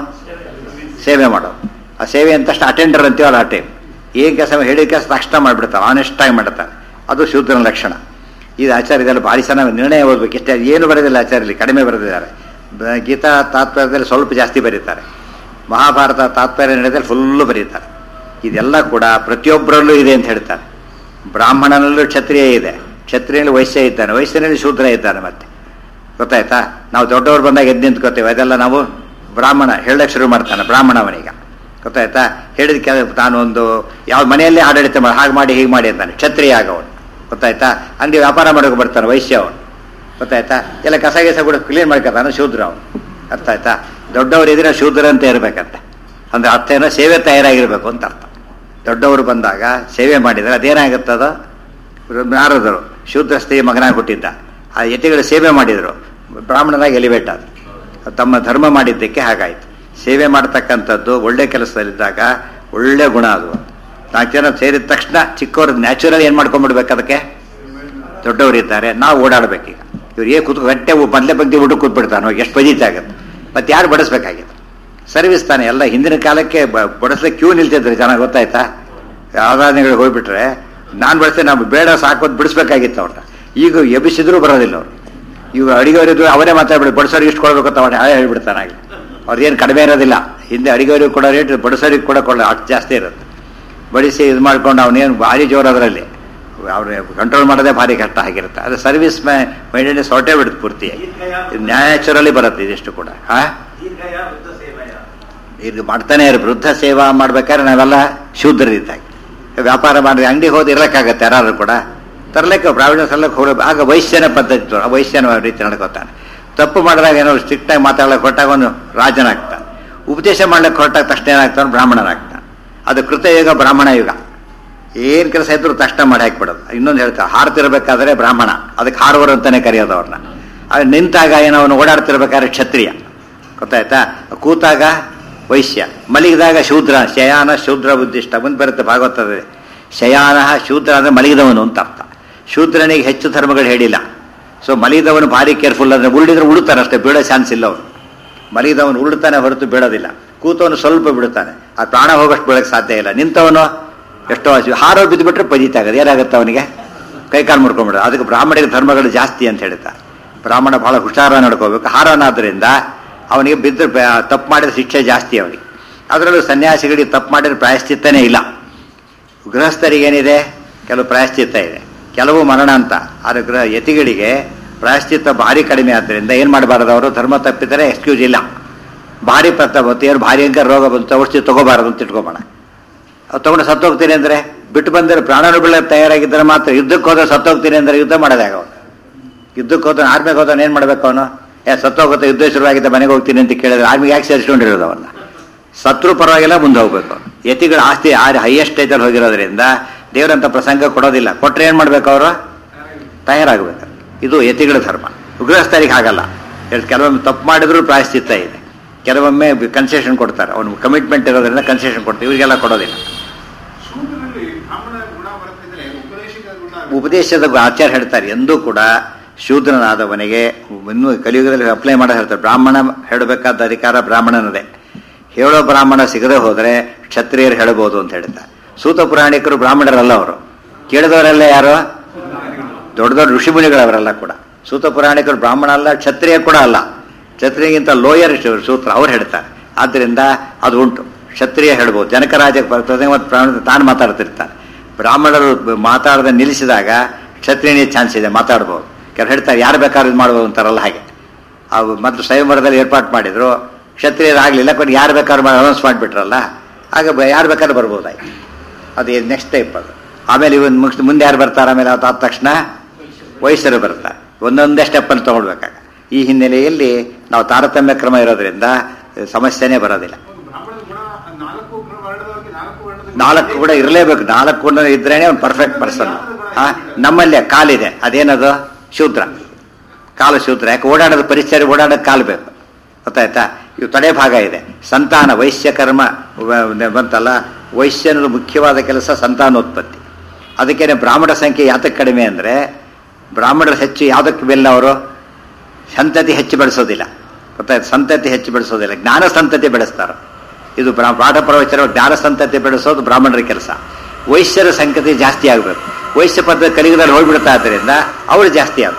ಸೇವೆ ಮಾಡೋದು ಆ ಸೇವೆ ಅಂತಷ್ಟು ಅಟೆಂಡರ್ ಅಂತೀವಲ್ಲ ಆ ಟೈಮ್ ಏನ್ ಕೆಲಸ ಹೇಳಿದ ಕೆಲಸ ತಕ್ಷಣ ಮಾಡಿಬಿಡ್ತಾರೆ ಆನೆಸ್ಟ್ ಆಗಿ ಮಾಡ್ತಾರೆ ಅದು ಶೂದ್ರನ ಲಕ್ಷಣ ಇದು ಆಚಾರ್ಯದಲ್ಲಿ ಭಾರಿ ಚೆನ್ನಾಗಿ ನಿರ್ಣಯ ಓದ್ಬೇಕು ಇಷ್ಟೇ ಏನು ಬರೋದಿಲ್ಲ ಆಚಾರ್ಯದಲ್ಲಿ ಕಡಿಮೆ ಬರೆದಿದ್ದಾರೆ ಬ- ಗೀತಾ ತಾತ್ಪರ್ಯದಲ್ಲಿ ಸ್ವಲ್ಪ ಜಾಸ್ತಿ ಬರೀತಾರೆ ಮಹಾಭಾರತ ತಾತ್ಪರ್ಯ ನಡೆದಲ್ಲಿ ಫುಲ್ಲು ಬರೀತಾರೆ ಇದೆಲ್ಲ ಕೂಡ ಪ್ರತಿಯೊಬ್ಬರಲ್ಲೂ ಇದೆ ಅಂತ ಹೇಳ್ತಾರೆ ಬ್ರಾಹ್ಮಣನಲ್ಲೂ ಕ್ಷತ್ರಿಯ ಇದೆ ಕ್ಷತ್ರಿಯಲ್ಲಿ ವೈಶ್ಯ ಇದ್ದಾನೆ ವೈಶ್ಯನಲ್ಲಿ ಶೂದ್ರ ಇದ್ದಾನೆ ಮತ್ತೆ ಗೊತ್ತಾಯ್ತಾ ನಾವು ದೊಡ್ಡವರು ಬಂದಾಗ ಎದ್ದು ನಿಂತ್ಕೋತೇವೆ ಅದೆಲ್ಲ ನಾವು ಬ್ರಾಹ್ಮಣ ಹೇಳಕ್ಕೆ ಶುರು ಮಾಡ್ತಾನೆ ಬ್ರಾಹ್ಮಣ ಅವನಿಗೆ ಗೊತ್ತಾಯ್ತಾ ಹೇಳಿದ ಕೆಲ ತಾನು ಒಂದು ಯಾವ ಮನೆಯಲ್ಲೇ ಆಡಳಿತ ಮಾಡಿ ಹಾಗೆ ಮಾಡಿ ಹೀಗೆ ಮಾಡಿ ಅಂತಾನೆ ಕ್ಷತ್ರಿಯ ಆಗವನು ಗೊತ್ತಾಯ್ತಾ ಅಂಗಡಿ ವ್ಯಾಪಾರ ಮಾಡೋಕೆ ಬರ್ತಾನೆ ವೈಶ್ಯ ಅವನು ಗೊತ್ತಾಯ್ತಾ ಎಲ್ಲ ಕಸ ಗಿಸ ಕೂಡ ಕ್ಲೀನ್ ಮಾಡ್ಕೊತಾನೆ ಶೂದ್ರ ಅವನು ಅರ್ಥ ಆಯ್ತಾ ದೊಡ್ಡವರು ಇದ್ರೆ ಶೂದ್ರ ಅಂತ ಇರಬೇಕಂತೆ ಅಂದ್ರೆ ಅರ್ಥ ಏನೋ ಸೇವೆ ತಯಾರಾಗಿರ್ಬೇಕು ಅಂತ ಅರ್ಥ ದೊಡ್ಡವರು ಬಂದಾಗ ಸೇವೆ ಮಾಡಿದರೆ ಅದೇನಾಗುತ್ತದ ನಾರದರು ಶೂದ್ರ ಸ್ತ್ರೀ ಮಗನಾಗಿ ಹುಟ್ಟಿದ್ದ ಆ ಯತಿಗಳ ಸೇವೆ ಮಾಡಿದರು ಬ್ರಾಹ್ಮಣನಾಗಿ ಎಲಿವೇಟ್ ಆದ ತಮ್ಮ ಧರ್ಮ ಮಾಡಿದ್ದಕ್ಕೆ ಹಾಗಾಯಿತು ಸೇವೆ ಮಾಡ್ತಕ್ಕಂಥದ್ದು ಒಳ್ಳೆ ಕೆಲಸದಲ್ಲಿದ್ದಾಗ ಒಳ್ಳೆ ಗುಣ ಅದು ನಾಲ್ಕು ಜನ ಸೇರಿದ ತಕ್ಷಣ ಚಿಕ್ಕವರು ನ್ಯಾಚುರಲ್ ಏನು ಮಾಡ್ಕೊಂಡ್ಬಿಡ್ಬೇಕು ಅದಕ್ಕೆ ದೊಡ್ಡವರು ಇದ್ದಾರೆ ನಾವು ಓಡಾಡ್ಬೇಕೀಗ ಇವ್ರು ಏ ಕೂತ್ಕೊ ಗಟ್ಟೆ ಮೊದಲೇ ಬಗ್ಗೆ ಊಟ ಕೂತ್ಬಿಡ್ತಾನೋ ಎಷ್ಟು ಪಜಿತ ಆಗುತ್ತೆ ಮತ್ತೆ ಯಾರು ಬಡಿಸ್ಬೇಕಾಗಿತ್ತು ಸರ್ವಿಸ್ ತಾನೆ ಎಲ್ಲ ಹಿಂದಿನ ಕಾಲಕ್ಕೆ ಬ- ಬಡಿಸ್ಲಿಕ್ಕೆ ಕ್ಯೂ ನಿಲ್ತಿದ್ರು ಚೆನ್ನಾಗಿ ಗೊತ್ತಾಯ್ತಾ ಆರಾಧನೆಗಳಿಗೆ ಹೋಗ್ಬಿಟ್ರೆ ನಾನು ಬಡಿಸ್ತೇನೆ ನಾವು ಬೇಡ ಸಾಕು ಅಂತ ಬಿಡಿಸ್ಬೇಕಾಗಿತ್ತು ಅವ್ರನ್ನ ಈಗ ಎಬ್ಬಿಸಿದ್ರು ಬರೋದಿಲ್ಲ ಅವರು ಇವ್ರು ಅಡಿಗೆಯವರಿದ್ರು ಅವರೇ ಮಾತಾಡ್ಬಿಡಿ ಬಡಿಸೋರಿಗೆ ಇಷ್ಟು ಕೊಡ್ಬೇಕು ಅಂತ ಅವನೇ ಹಾಳೆ ಹೇಳ್ಬಿಡ್ತಾನೆ ಆಗಿ ಅವ್ರದ್ದೇನು ಕಡಿಮೆ ಇರೋದಿಲ್ಲ ಹಿಂದೆ ಅಡಿಗೆಯವರಿಗೆ ಕೊಡೋ ರೇಟ್ ಬಡಿಸೋರಿಗೆ ಕೂಡ ಕೊಡೋ ಅಷ್ಟು ಜಾಸ್ತಿ ಇರುತ್ತೆ ಬಡಿಸಿ ಇದು ಮಾಡ್ಕೊಂಡು ಅವನೇನು ಭಾರಿ ಜೋರು ಅದರಲ್ಲಿ ಅವ್ರು ಕಂಟ್ರೋಲ್ ಮಾಡೋದೇ ಭಾರಿ ಕಷ್ಟ ಆಗಿರುತ್ತೆ ಅದು ಸರ್ವಿಸ್ ಮೈಂಟೆನೆನ್ಸ್ ಹೊರಟೇ ಬಿಡುತ್ತೆ ಪೂರ್ತಿಯಾಗಿ ನ್ಯಾಚುರಲಿ ಬರುತ್ತೆ ಇದಿಷ್ಟು ಕೂಡ ಹಾ
ದೀರ್ಘಯ ಬುದ್ಧ ಸೇವೆಯ
ಈಗ ಮಾಡ್ತಾನೆ ಇರು ವೃದ್ಧ ಸೇವಾ ಮಾಡ್ಬೇಕಾದ್ರೆ ನಾವೆಲ್ಲ ಶೂದ್ರರಿದ್ದಾಗ ವ್ಯಾಪಾರ ಮಾಡಿ ಅಂಗಡಿಗೆ ಹೋಗಿ ಇರ್ಲಿಕ್ಕಾಗತ್ತೆ ಯಾರು ಕೂಡ ತರ್ಲಿಕ್ಕೆ ಪ್ರಾವಿಣ ಸಲ್ಲಕ್ಕೆ ಹೋಗ ಆಗ ವೈಶ್ಯನ ಪದ್ಧತಿ ತೋರ- ಆ ವೈಶ್ಯನ ರೀತಿ ನಡ್ಕೋತಾನೆ ತಪ್ಪು ಮಾಡಿದಾಗ ಏನೋ ಸ್ಟ್ರಿಕ್ಟಾಗಿ ಮಾತಾಡಕ್ಕೆ ಹೊರಟಾಗ ಅವನು ರಾಜನಾಗ್ತಾನೆ ಉಪದೇಶ ಮಾಡ್ಲಿಕ್ಕೆ ಹೊರಟಾಗ ತಕ್ಷಣ ಏನಾಗ್ತಾನೆ ಬ್ರಾಹ್ಮಣನಾಗ್ತಾನೆ ಅದು ಕೃತಯುಗ ಬ್ರಾಹ್ಮಣ ಯುಗ ಏನು ಕೆಲಸ ಇದ್ರು ತಕ್ಷಣ ಮಾಡಿ ಹಾಕ್ಬಿಡೋದು ಇನ್ನೊಂದು ಹೇಳ್ತಾರೆ ಹಾರ್ತಿರ್ಬೇಕಾದ್ರೆ ಬ್ರಾಹ್ಮಣ ಅದಕ್ಕೆ ಹಾರುವರು ಅಂತಾನೆ ಕರೆಯೋದು ಅವ್ರನ್ನ ಅದು ನಿಂತಾಗ ಏನೋ ಅವನು ಓಡಾಡ್ತಿರ್ಬೇಕಾದ್ರೆ ಕ್ಷತ್ರಿಯ ಗೊತ್ತಾಯ್ತಾ ಕೂತಾಗ ವೈಶ್ಯ ಮಲಗಿದಾಗ ಶೂದ್ರ ಶಯಾನ ಶೂದ್ರ ಬುದ್ಧಿಷ್ಟ ಮುಂದೆ ಬರುತ್ತೆ ಭಾಗವತದಲ್ಲಿ ಶಯಾನ ಶೂದ್ರ ಅಂದ್ರೆ ಮಲಗಿದವನು ಅಂತ ಅರ್ಥ ಶೂದ್ರನಿಗೆ ಹೆಚ್ಚು ಧರ್ಮಗಳು ಹೇಳಿಲ್ಲ ಸೊ ಮಲಗಿದವನು ಭಾರಿ ಕೇರ್ಫುಲ್ ಅಂದ್ರೆ ಉರುಳಿದ್ರೆ ಉಳುತ್ತಾನೆ ಅಷ್ಟೇ ಬೀಳೋ ಚಾನ್ಸ್ ಇಲ್ಲ ಅವನು ಮಲಗಿದವನು ಉರುಳುತ್ತಾನೆ ಹೊರತು ಬೀಳೋದಿಲ್ಲ ಕೂತವನು ಸ್ವಲ್ಪ ಬಿಡುತ್ತಾನೆ ಆ ಪ್ರಾಣ ಹೋಗೋಷ್ಟು ಬೀಳಕ್ಕೆ ಸಾಧ್ಯ ಇಲ್ಲ ನಿಂತವನು ಎಷ್ಟೋ ಆಸೆ- ಹಾರೋ ಬಿದ್ದುಬಿಟ್ರೆ ಪಜಿತ ಆಗೋದು ಏನಾಗುತ್ತೆ ಅವನಿಗೆ ಕೈಕಾಲು ಮುಡ್ಕೊಂಡ್ಬಿಡೋದು ಅದಕ್ಕೆ ಬ್ರಾಹ್ಮಣಿಗೆ ಧರ್ಮಗಳು ಜಾಸ್ತಿ ಅಂತ ಹೇಳ್ತಾರೆ ಬ್ರಾಹ್ಮಣ ಬಹಳ ಹುಷಾರ ನಡ್ಕೋಬೇಕು ಹಾರನಾದ್ರಿಂದ ಅವನಿಗೆ ಬಿದ್ದರೆ ತಪ್ಪು ಮಾಡಿದ ಶಿಕ್ಷೆ ಜಾಸ್ತಿ ಅವನಿಗೆ ಅದರಲ್ಲೂ ಸನ್ಯಾಸಿಗಳಿಗೆ ತಪ್ಪು ಮಾಡಿದ್ರೆ ಪ್ರಾಯಶ್ಚಿತ್ತನೇ ಇಲ್ಲ ಗೃಹಸ್ಥರಿಗೆ ಏನಿದೆ ಕೆಲವು ಪ್ರಾಯಶ್ಚಿತ್ತ ಇದೆ ಕೆಲವು ಮರಣ ಅಂತ ಆದರೆ ಗೃಹ ಯತಿಗಳಿಗೆ ಪ್ರಾಯಶ್ಚಿತ್ತ ಭಾರಿ ಕಡಿಮೆ ಆದ್ದರಿಂದ ಏನು ಮಾಡಬಾರದು ಅವರು ಧರ್ಮ ತಪ್ಪಿದರೆ ಎಕ್ಸ್ಕ್ಯೂಸ್ ಇಲ್ಲ ಭಾರಿ ಪತ್ತ ಬಂತು ಏನು ಭಾರಿ ಅಂಕ ರೋಗ ಬಂತು ಔಷಧಿ ತಗೋಬಾರದು ಅಂತ ಇಟ್ಕೊಬೋಣ ಅವ್ರು ತಗೊಂಡು ಸತ್ತೋಗ್ತೀನಿ ಅಂದರೆ ಬಿಟ್ಟು ಬಂದರೆ ಪ್ರಾಣನು ಬೀಳಕ್ಕೆ ತಯಾರಾಗಿದ್ದರೆ ಮಾತ್ರ ಯುದ್ಧಕ್ಕೆ ಹೋದ್ರೆ ಸತ್ತೋಗ್ತೀನಿ ಅಂದರೆ ಯುದ್ಧ ಮಾಡೋದಾಗ ಅವನು ಯುದ್ಧಕ್ಕೆ ಹೋದ ಆರ್ಮಿಗೆ ಹೋದವನು ಏನು ಮಾಡ್ಬೇಕು ಅವನು ಏ ಸತ್ತೋಗುತ್ತೆ ಯುದ್ಧ ಶುರುವಾಗಿದ್ದ ಮನೆಗೆ ಹೋಗ್ತೀನಿ ಅಂತ ಕೇಳಿದ್ರೆ ಆರ್ಮಿಗೆ ಯಾಕೆ ಸೇರಿಸ್ಕೊಂಡಿರೋದು ಅವನ್ನ ಸತ್ರು ಪರವಾಗಿಲ್ಲ ಮುಂದೆ ಹೋಗ್ಬೇಕು ಯತಿಗಳ ಆಸ್ತಿ ಆರು ಹೈಯೆಸ್ಟ್ ಸ್ಟೇಜಲ್ಲಿ ಹೋಗಿರೋದ್ರಿಂದ ದೇವರಂತ ಪ್ರಸಂಗ ಕೊಡೋದಿಲ್ಲ ಕೊಟ್ರೆ ಏನು ಮಾಡ್ಬೇಕು ಅವರು ತಯಾರಾಗಬೇಕು ಇದು ಯತಿಗಳ ಧರ್ಮ ಗೃಹಸ್ಥರಿಗೆ ಹಾಗಲ್ಲ ಎಷ್ಟ್ ಕೆಲವೊಮ್ಮೆ ತಪ್ಪು ಮಾಡಿದ್ರು ಪ್ರಾಯಶ್ಚಿತ್ತ ಇದೆ ಕೆಲವೊಮ್ಮೆ ಕನ್ಸೆಷನ್ ಕೊಡ್ತಾರೆ ಅವನು ಕಮಿಟ್ಮೆಂಟ್ ಇರೋದ್ರಿಂದ ಕನ್ಸೆಷನ್ ಕೊಡ್ತಾರೆ ಇವರಿಗೆಲ್ಲ ಕೊಡೋದಿಲ್ಲ
ಶೂದ್ರನಲ್ಲಿ ಬ್ರಾಹ್ಮಣ ಗುಣ ಬರುತ್ತಿದ್ರೆ ಉಪದೇಶಕ ಗುಣ
ಉಪದೇಶದ ಆಚಾರ್ಯ ಹೇಳ್ತಾರೆ ಎಂದೂ ಕೂಡ ಶೂದ್ರನಾದವನಿಗೆ ಇನ್ನೂ ಕಲಿಯುಗದಲ್ಲಿ ಅಪ್ಲೈ ಮಾಡೋದು ಹೇಳ್ತಾರೆ ಬ್ರಾಹ್ಮಣ ಹೇಳಬೇಕಾದ ಅಧಿಕಾರ ಬ್ರಾಹ್ಮಣನದೇ ಹೇಳೋ ಬ್ರಾಹ್ಮಣ ಸಿಗದೆ ಹೋದರೆ ಕ್ಷತ್ರಿಯರು ಹೇಳಬಹುದು ಅಂತ ಹೇಳ್ತಾರೆ ಸೂತ ಪುರಾಣಿಕರು ಬ್ರಾಹ್ಮಣರಲ್ಲ ಅವರು ಕೇಳಿದವರೆಲ್ಲ ಯಾರು ದೊಡ್ಡ ದೊಡ್ಡ ಋಷಿಮುನಿಗಳವರೆಲ್ಲ ಕೂಡ ಸೂತ ಪುರಾಣಿಕರು ಬ್ರಾಹ್ಮಣ ಅಲ್ಲ ಕ್ಷತ್ರಿಯ ಕೂಡ ಅಲ್ಲ ಕ್ಷತ್ರಿಯಗಿಂತ ಲೋಯರ್ ಸೂತ್ರ ಅವ್ರು ಹೇಳ್ತಾರೆ ಆದ್ದರಿಂದ ಅದು ಉಂಟು ಕ್ಷತ್ರಿಯ ಹೇಳ್ಬೋದು ಜನಕರಾಜ ಪ್ರಸಂಗ ಮತ್ತು ಪ್ರಾಣ ತಾನು ಮಾತಾಡ್ತಿರ್ತಾರೆ ಬ್ರಾಹ್ಮಣರು ಮಾತಾಡದೆ ನಿಲ್ಲಿಸಿದಾಗ ಕ್ಷತ್ರಿಯನಿಗೆ ಚಾನ್ಸ್ ಇದೆ ಮಾತಾಡ್ಬೋದು ಕೆಲವು ಹೇಳ್ತಾರೆ ಯಾರು ಬೇಕಾದ್ರೂ ಇದು ಮಾಡ್ಬೋದು ಅಂತಾರಲ್ಲ ಹಾಗೆ ಅವು ಮತ್ತು ಸ್ವಯಂವರದಲ್ಲಿ ಏರ್ಪಾಟ್ ಮಾಡಿದ್ರು ಕ್ಷತ್ರಿಯರು ಆಗಲಿಲ್ಲ ಕೊಟ್ಟು ಯಾರು ಬೇಕಾದ್ರೂ ಅನೌನ್ಸ್ ಮಾಡಿಬಿಟ್ರಲ್ಲ ಆಗ ಬ- ಯಾರು ಬೇಕಾದ್ರೂ ಬರ್ಬೋದಾಯ್ತು ಅದು ನೆಕ್ಸ್ಟ್ ಟೈಪ್ ಅದು ಆಮೇಲೆ ಇವನ್ ಮುಗ್ಸ್ ಮುಂದೆ ಯಾರು ಬರ್ತಾರೆ ಆಮೇಲೆ ಅದು ಆದ ತಕ್ಷಣ ವಯಸ್ಸರು ಬರ್ತಾರೆ ಒಂದೊಂದೇ ಸ್ಟೆಪ್ಪನ್ನು ತಗೊಳ್ಬೇಕಾಗ ಈ ಹಿನ್ನೆಲೆಯಲ್ಲಿ ನಾವು ತಾರತಮ್ಯ ಕ್ರಮ ಇರೋದ್ರಿಂದ ಸಮಸ್ಯೆನೇ ಬರೋದಿಲ್ಲ
ಒಂದು ಬ್ರಾಹ್ಮಣದ ಗುಣ ನಾಲ್ಕು ಗುಣ ವರ್ಣದವರಿಗೆ ನಾಲ್ಕು ವರ್ಣದ
ನಾಲ್ಕು ಕೂಡ ಇರಲೇಬೇಕು ನಾಲ್ಕು ಕೂಡ ಇದ್ರೇನೆ ಒಂದು ಪರ್ಫೆಕ್ಟ್ ಪರ್ಸನ್ ಹಾ ನಮ್ಮಲ್ಲೇ ಕಾಲಿದೆ ಅದೇನದು ಶೂದ್ರ ಕಾಲು ಶೂದ್ರ ಯಾಕೆ ಓಡಾಡೋದು ಪರಿಸರ ಓಡಾಡೋದು ಕಾಲು ಬೇಕು ಗೊತ್ತಾಯ್ತಾ ಇವು ತಡೆ ಭಾಗ ಇದೆ ಸಂತಾನ ವೈಶ್ಯ ಕರ್ಮ ವ- ಬಂತಲ್ಲ ವೈಶ್ಯನದು ಮುಖ್ಯವಾದ ಕೆಲಸ ಸಂತಾನೋತ್ಪತ್ತಿ ಅದಕ್ಕೇನೆ ಬ್ರಾಹ್ಮಣ ಸಂಖ್ಯೆ ಯಾತಕ್ಕೆ ಕಡಿಮೆ ಅಂದರೆ ಬ್ರಾಹ್ಮಣರು ಹೆಚ್ಚು ಯಾವುದಕ್ಕೆ ಬೆಲ್ಲ ಅವರು ಸಂತತಿ ಹೆಚ್ಚು ಬೆಳೆಸೋದಿಲ್ಲ ಗೊತ್ತಾಯ್ತು ಸಂತತಿ ಹೆಚ್ಚು ಬೆಳೆಸೋದಿಲ್ಲ ಜ್ಞಾನ ಸಂತತಿ ಬೆಳೆಸ್ತಾರೆ ಇದು ಬ್ರಾ- ಪಾಠ ಪ್ರವಚನ ಜ್ಞಾನ ಸಂತತಿ ಬೆಳೆಸೋದು ಬ್ರಾಹ್ಮಣರ ಕೆಲಸ ವೈಶ್ಯರ ಸಂಖ್ಯತೆ ಜಾಸ್ತಿ ಆಗಬೇಕು ವೈಶ್ಯ ಪದ್ಧತಿ ಕಲಿಯುಗದಲ್ಲಿ ಹೋಗ್ಬಿಡ್ತಾ ಆದ್ದರಿಂದ ಅವರು ಜಾಸ್ತಿ ಆದರು